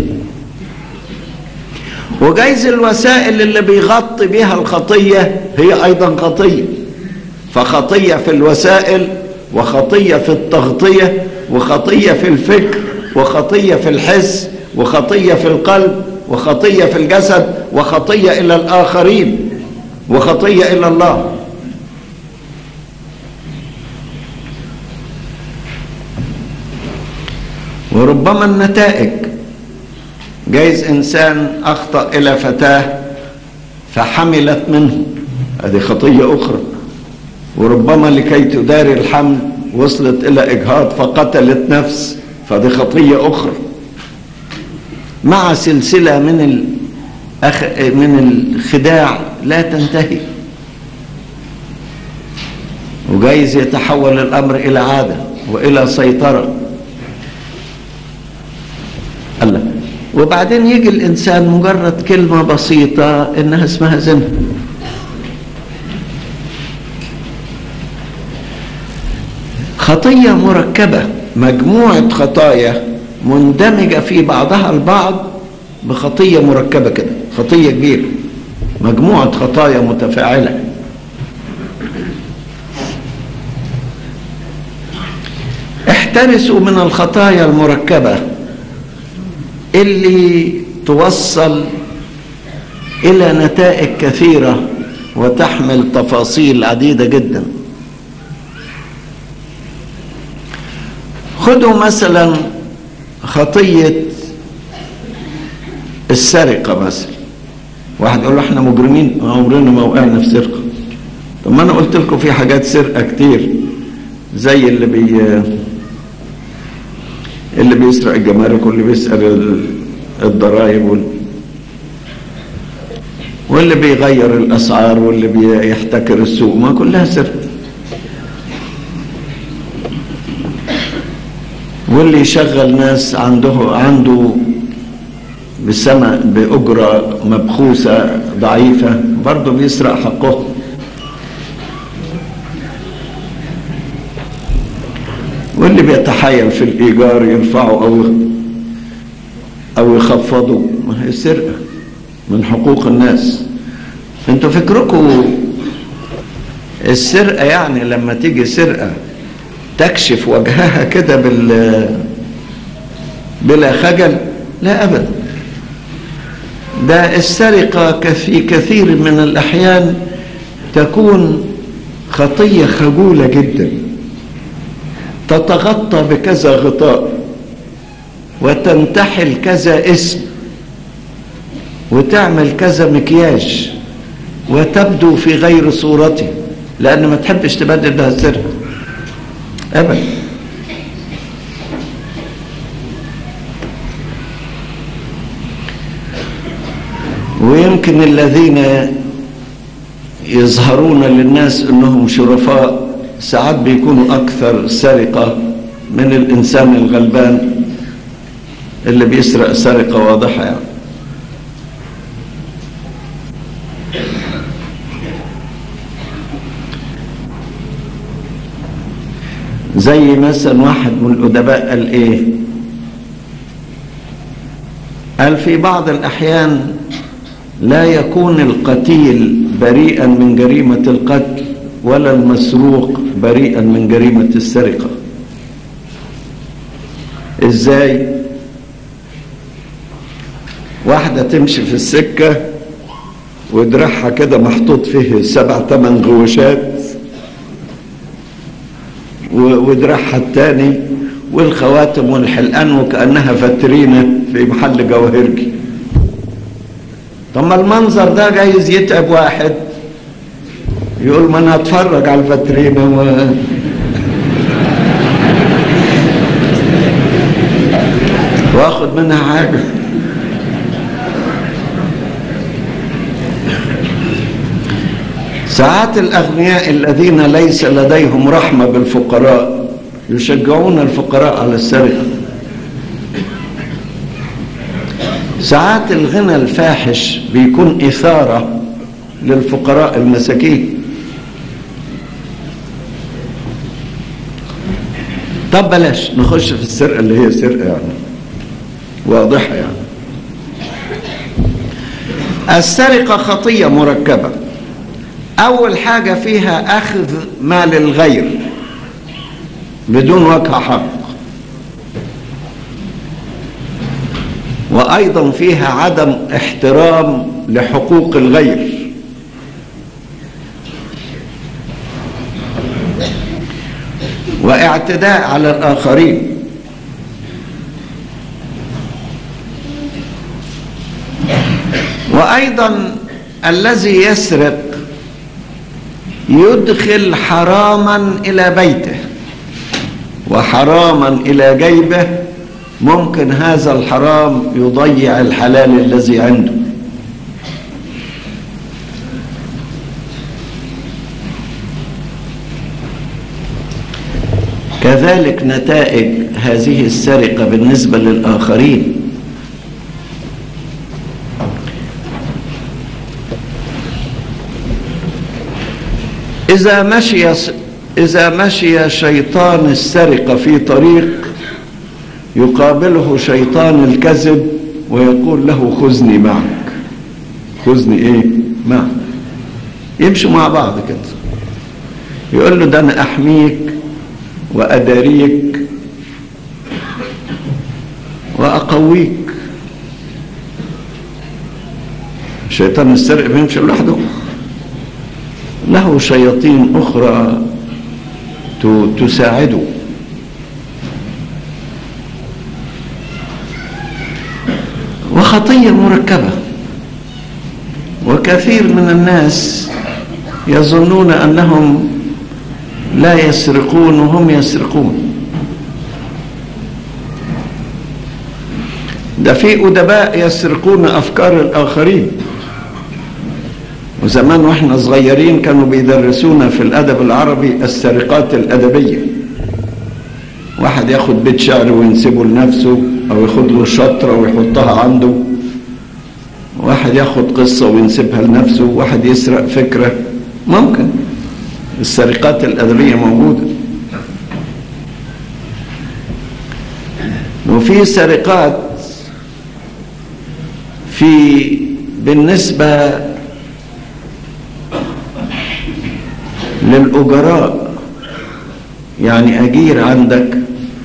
وجايز الوسائل اللي بيغطي بيها الخطيه هي ايضا خطيه فخطيه في الوسائل وخطيه في التغطيه وخطيه في الفكر وخطيه في الحس وخطيه في القلب وخطيه في الجسد وخطيه الى الاخرين وخطيه الى الله وربما النتائج جايز انسان اخطا الى فتاه فحملت منه هذه خطيه اخرى وربما لكي تداري الحمل وصلت الى اجهاض فقتلت نفس فدي خطيه اخرى مع سلسله من الأخ... من الخداع لا تنتهي وجايز يتحول الامر الى عاده والى سيطره الله وبعدين يجي الانسان مجرد كلمه بسيطه انها اسمها زنا خطيه مركبه مجموعه خطايا مندمجه في بعضها البعض بخطيه مركبه كده خطيه كبيره مجموعه خطايا متفاعله احترسوا من الخطايا المركبه اللي توصل الى نتائج كثيره وتحمل تفاصيل عديده جدا خذوا مثلا خطيه السرقه مثلا واحد يقول له احنا مجرمين عمرنا ما وقعنا في سرقه طب ما انا قلت لكم في حاجات سرقه كتير زي اللي بي اللي بيسرق الجمارك واللي بيسأل الضرائب وال... واللي بيغير الأسعار واللي بيحتكر السوق ما كلها سرقة واللي يشغل ناس عنده عنده بسنة بأجرة مبخوسة ضعيفة برضه بيسرق حقه واللي بيتحايل في الإيجار يرفعه أو أو يخفضه ما هي سرقة من حقوق الناس انتوا فكركم السرقة يعني لما تيجي سرقة تكشف وجهها كده بال بلا خجل لا أبدا ده السرقة في كثير من الأحيان تكون خطية خجولة جداً تتغطى بكذا غطاء وتنتحل كذا اسم وتعمل كذا مكياج وتبدو في غير صورته لأن ما تحبش تبدل بها السر أبدا ويمكن الذين يظهرون للناس انهم شرفاء ساعات بيكونوا أكثر سرقة من الإنسان الغلبان اللي بيسرق سرقة واضحة يعني زي مثلا واحد من الأدباء قال إيه قال في بعض الأحيان لا يكون القتيل بريئا من جريمة القتل ولا المسروق بريئا من جريمة السرقة ازاي واحدة تمشي في السكة ودراعها كده محطوط فيه سبع ثمان غوشات ودراعها التاني والخواتم والحلقان وكأنها فترينة في محل جواهرجي طب ما المنظر ده جايز يتعب واحد يقول ما انا هتفرج على الفترينة و... واخد منها حاجة ساعات الأغنياء الذين ليس لديهم رحمة بالفقراء يشجعون الفقراء على السرقة ساعات الغنى الفاحش بيكون إثارة للفقراء المساكين طب بلاش نخش في السرقة اللي هي سرقة يعني واضحة يعني السرقة خطية مركبة أول حاجة فيها أخذ مال الغير بدون وجه حق وأيضا فيها عدم احترام لحقوق الغير واعتداء على الآخرين وأيضا الذي يسرق يدخل حراما إلى بيته وحراما إلى جيبه ممكن هذا الحرام يضيع الحلال الذي عنده كذلك نتائج هذه السرقة بالنسبة للآخرين إذا مشي إذا مشي شيطان السرقة في طريق يقابله شيطان الكذب ويقول له خذني معك خذني ايه معك يمشوا مع بعض كده يقول له ده انا احميك واداريك واقويك شيطان السرقة بيمشي لوحده له شياطين أخرى تساعده وخطية مركبة وكثير من الناس يظنون أنهم لا يسرقون وهم يسرقون ده في أدباء يسرقون أفكار الآخرين وزمان واحنا صغيرين كانوا بيدرسونا في الادب العربي السرقات الادبيه واحد ياخد بيت شعر وينسبه لنفسه او ياخد له شطره ويحطها عنده واحد ياخد قصه وينسبها لنفسه واحد يسرق فكره ممكن السرقات الادبيه موجوده وفي سرقات في بالنسبه للأجراء يعني أجير عندك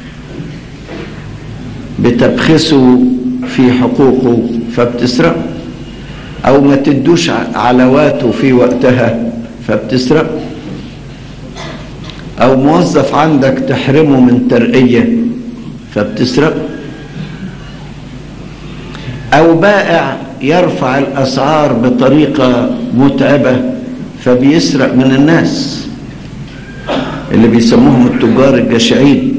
بتبخسه في حقوقه فبتسرقه أو ما تدوش علاواته في وقتها فبتسرقه أو موظف عندك تحرمه من ترقية فبتسرقه أو بائع يرفع الأسعار بطريقة متعبة فبيسرق من الناس اللي بيسموهم التجار الجشعين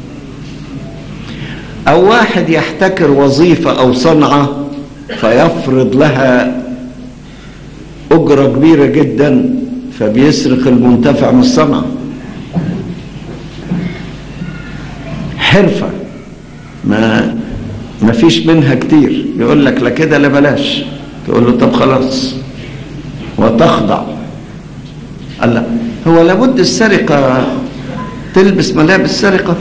او واحد يحتكر وظيفة او صنعة فيفرض لها اجرة كبيرة جدا فبيسرق المنتفع من الصنعة حرفة ما ما فيش منها كتير يقول لك لا كده لا بلاش تقول له طب خلاص وتخضع قال لا هو لابد السرقة تلبس ملابس سرقة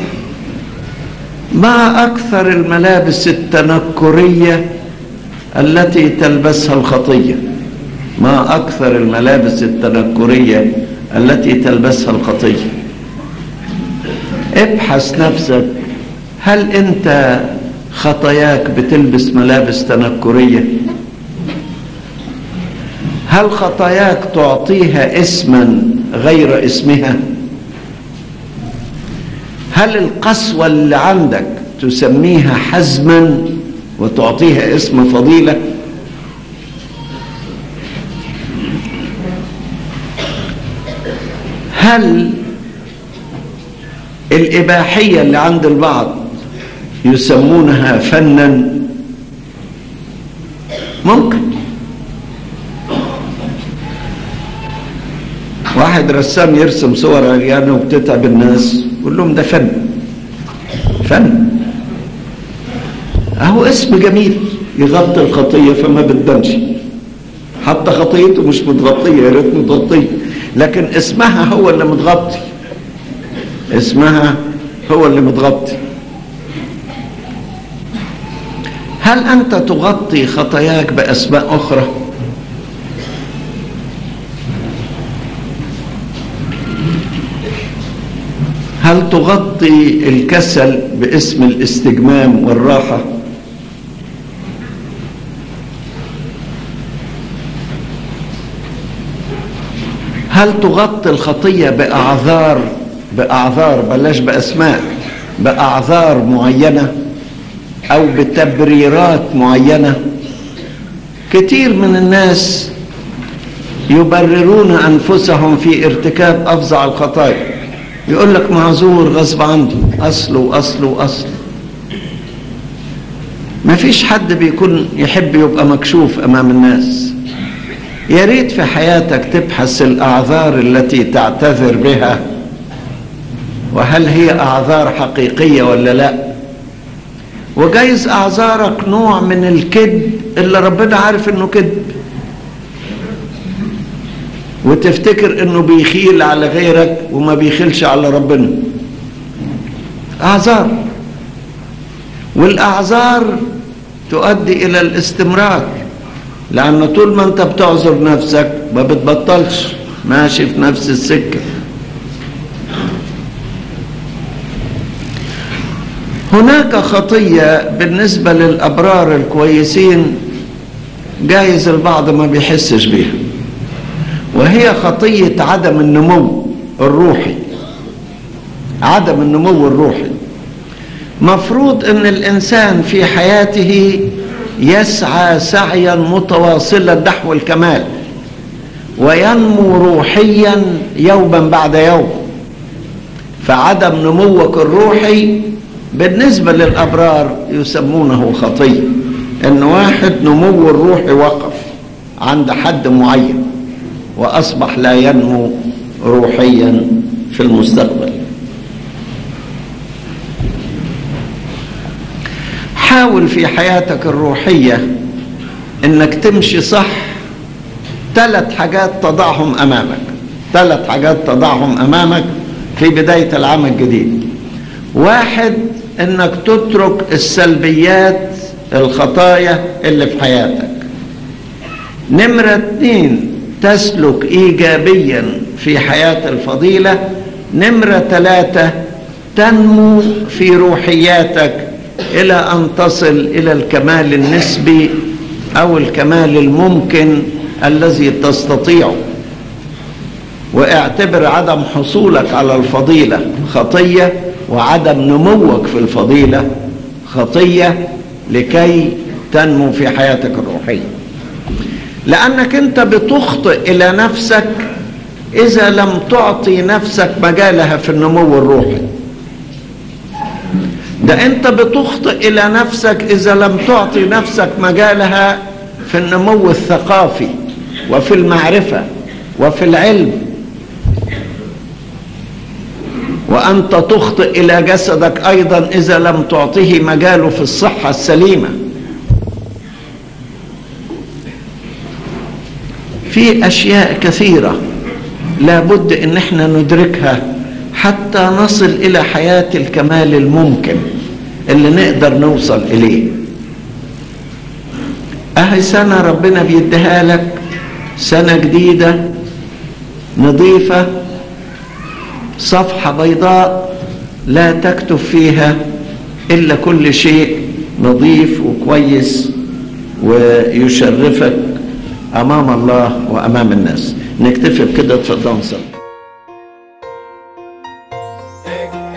ما أكثر الملابس التنكرية التي تلبسها الخطية ما أكثر الملابس التنكرية التي تلبسها الخطية ابحث نفسك هل أنت خطاياك بتلبس ملابس تنكريه هل خطاياك تعطيها اسما غير اسمها هل القسوة اللي عندك تسميها حزما وتعطيها اسم فضيلة هل الإباحية اللي عند البعض يسمونها فنا واحد رسام يرسم صور عريانة وبتتعب الناس يقول لهم ده فن فن اهو اسم جميل يغطي الخطية فما بتبانش حتى خطيته مش متغطية يا ريت متغطية لكن اسمها هو اللي متغطي اسمها هو اللي متغطي هل انت تغطي خطاياك باسماء اخرى هل تغطي الكسل باسم الاستجمام والراحه هل تغطي الخطيه باعذار باعذار بلاش باسماء باعذار معينه او بتبريرات معينه كتير من الناس يبررون انفسهم في ارتكاب افظع الخطايا يقول لك معذور غصب عنده اصله واصله واصله ما فيش حد بيكون يحب يبقى مكشوف امام الناس يا ريت في حياتك تبحث الاعذار التي تعتذر بها وهل هي اعذار حقيقيه ولا لا وجايز اعذارك نوع من الكذب اللي ربنا عارف انه كذب وتفتكر انه بيخيل على غيرك وما بيخيلش على ربنا اعذار والاعذار تؤدي الى الاستمرار لان طول ما انت بتعذر نفسك ما بتبطلش ماشي في نفس السكه هناك خطيه بالنسبه للابرار الكويسين جايز البعض ما بيحسش بيها وهي خطيه عدم النمو الروحي عدم النمو الروحي مفروض ان الانسان في حياته يسعى سعيا متواصلا نحو الكمال وينمو روحيا يوما بعد يوم فعدم نموك الروحي بالنسبة للأبرار يسمونه خطية إن واحد نمو الروحي وقف عند حد معين وأصبح لا ينمو روحيا في المستقبل حاول في حياتك الروحية انك تمشي صح ثلاث حاجات تضعهم امامك ثلاث حاجات تضعهم امامك في بداية العام الجديد واحد انك تترك السلبيات الخطايا اللي في حياتك نمرة اتنين تسلك ايجابيا في حياة الفضيلة نمرة ثلاثة تنمو في روحياتك الى ان تصل الى الكمال النسبي او الكمال الممكن الذي تستطيعه واعتبر عدم حصولك على الفضيله خطيه وعدم نموك في الفضيله خطيه لكي تنمو في حياتك الروحيه لانك انت بتخطئ الى نفسك اذا لم تعطي نفسك مجالها في النمو الروحي ده انت بتخطئ الى نفسك اذا لم تعطي نفسك مجالها في النمو الثقافي وفي المعرفه وفي العلم وانت تخطئ الى جسدك ايضا اذا لم تعطيه مجاله في الصحه السليمه في اشياء كثيره لابد ان احنا ندركها حتى نصل الى حياه الكمال الممكن اللي نقدر نوصل اليه اهي سنه ربنا بيديها لك سنه جديده نظيفه صفحه بيضاء لا تكتب فيها الا كل شيء نظيف وكويس ويشرفك امام الله وامام الناس نكتفي بكده اتفضلوا نصلي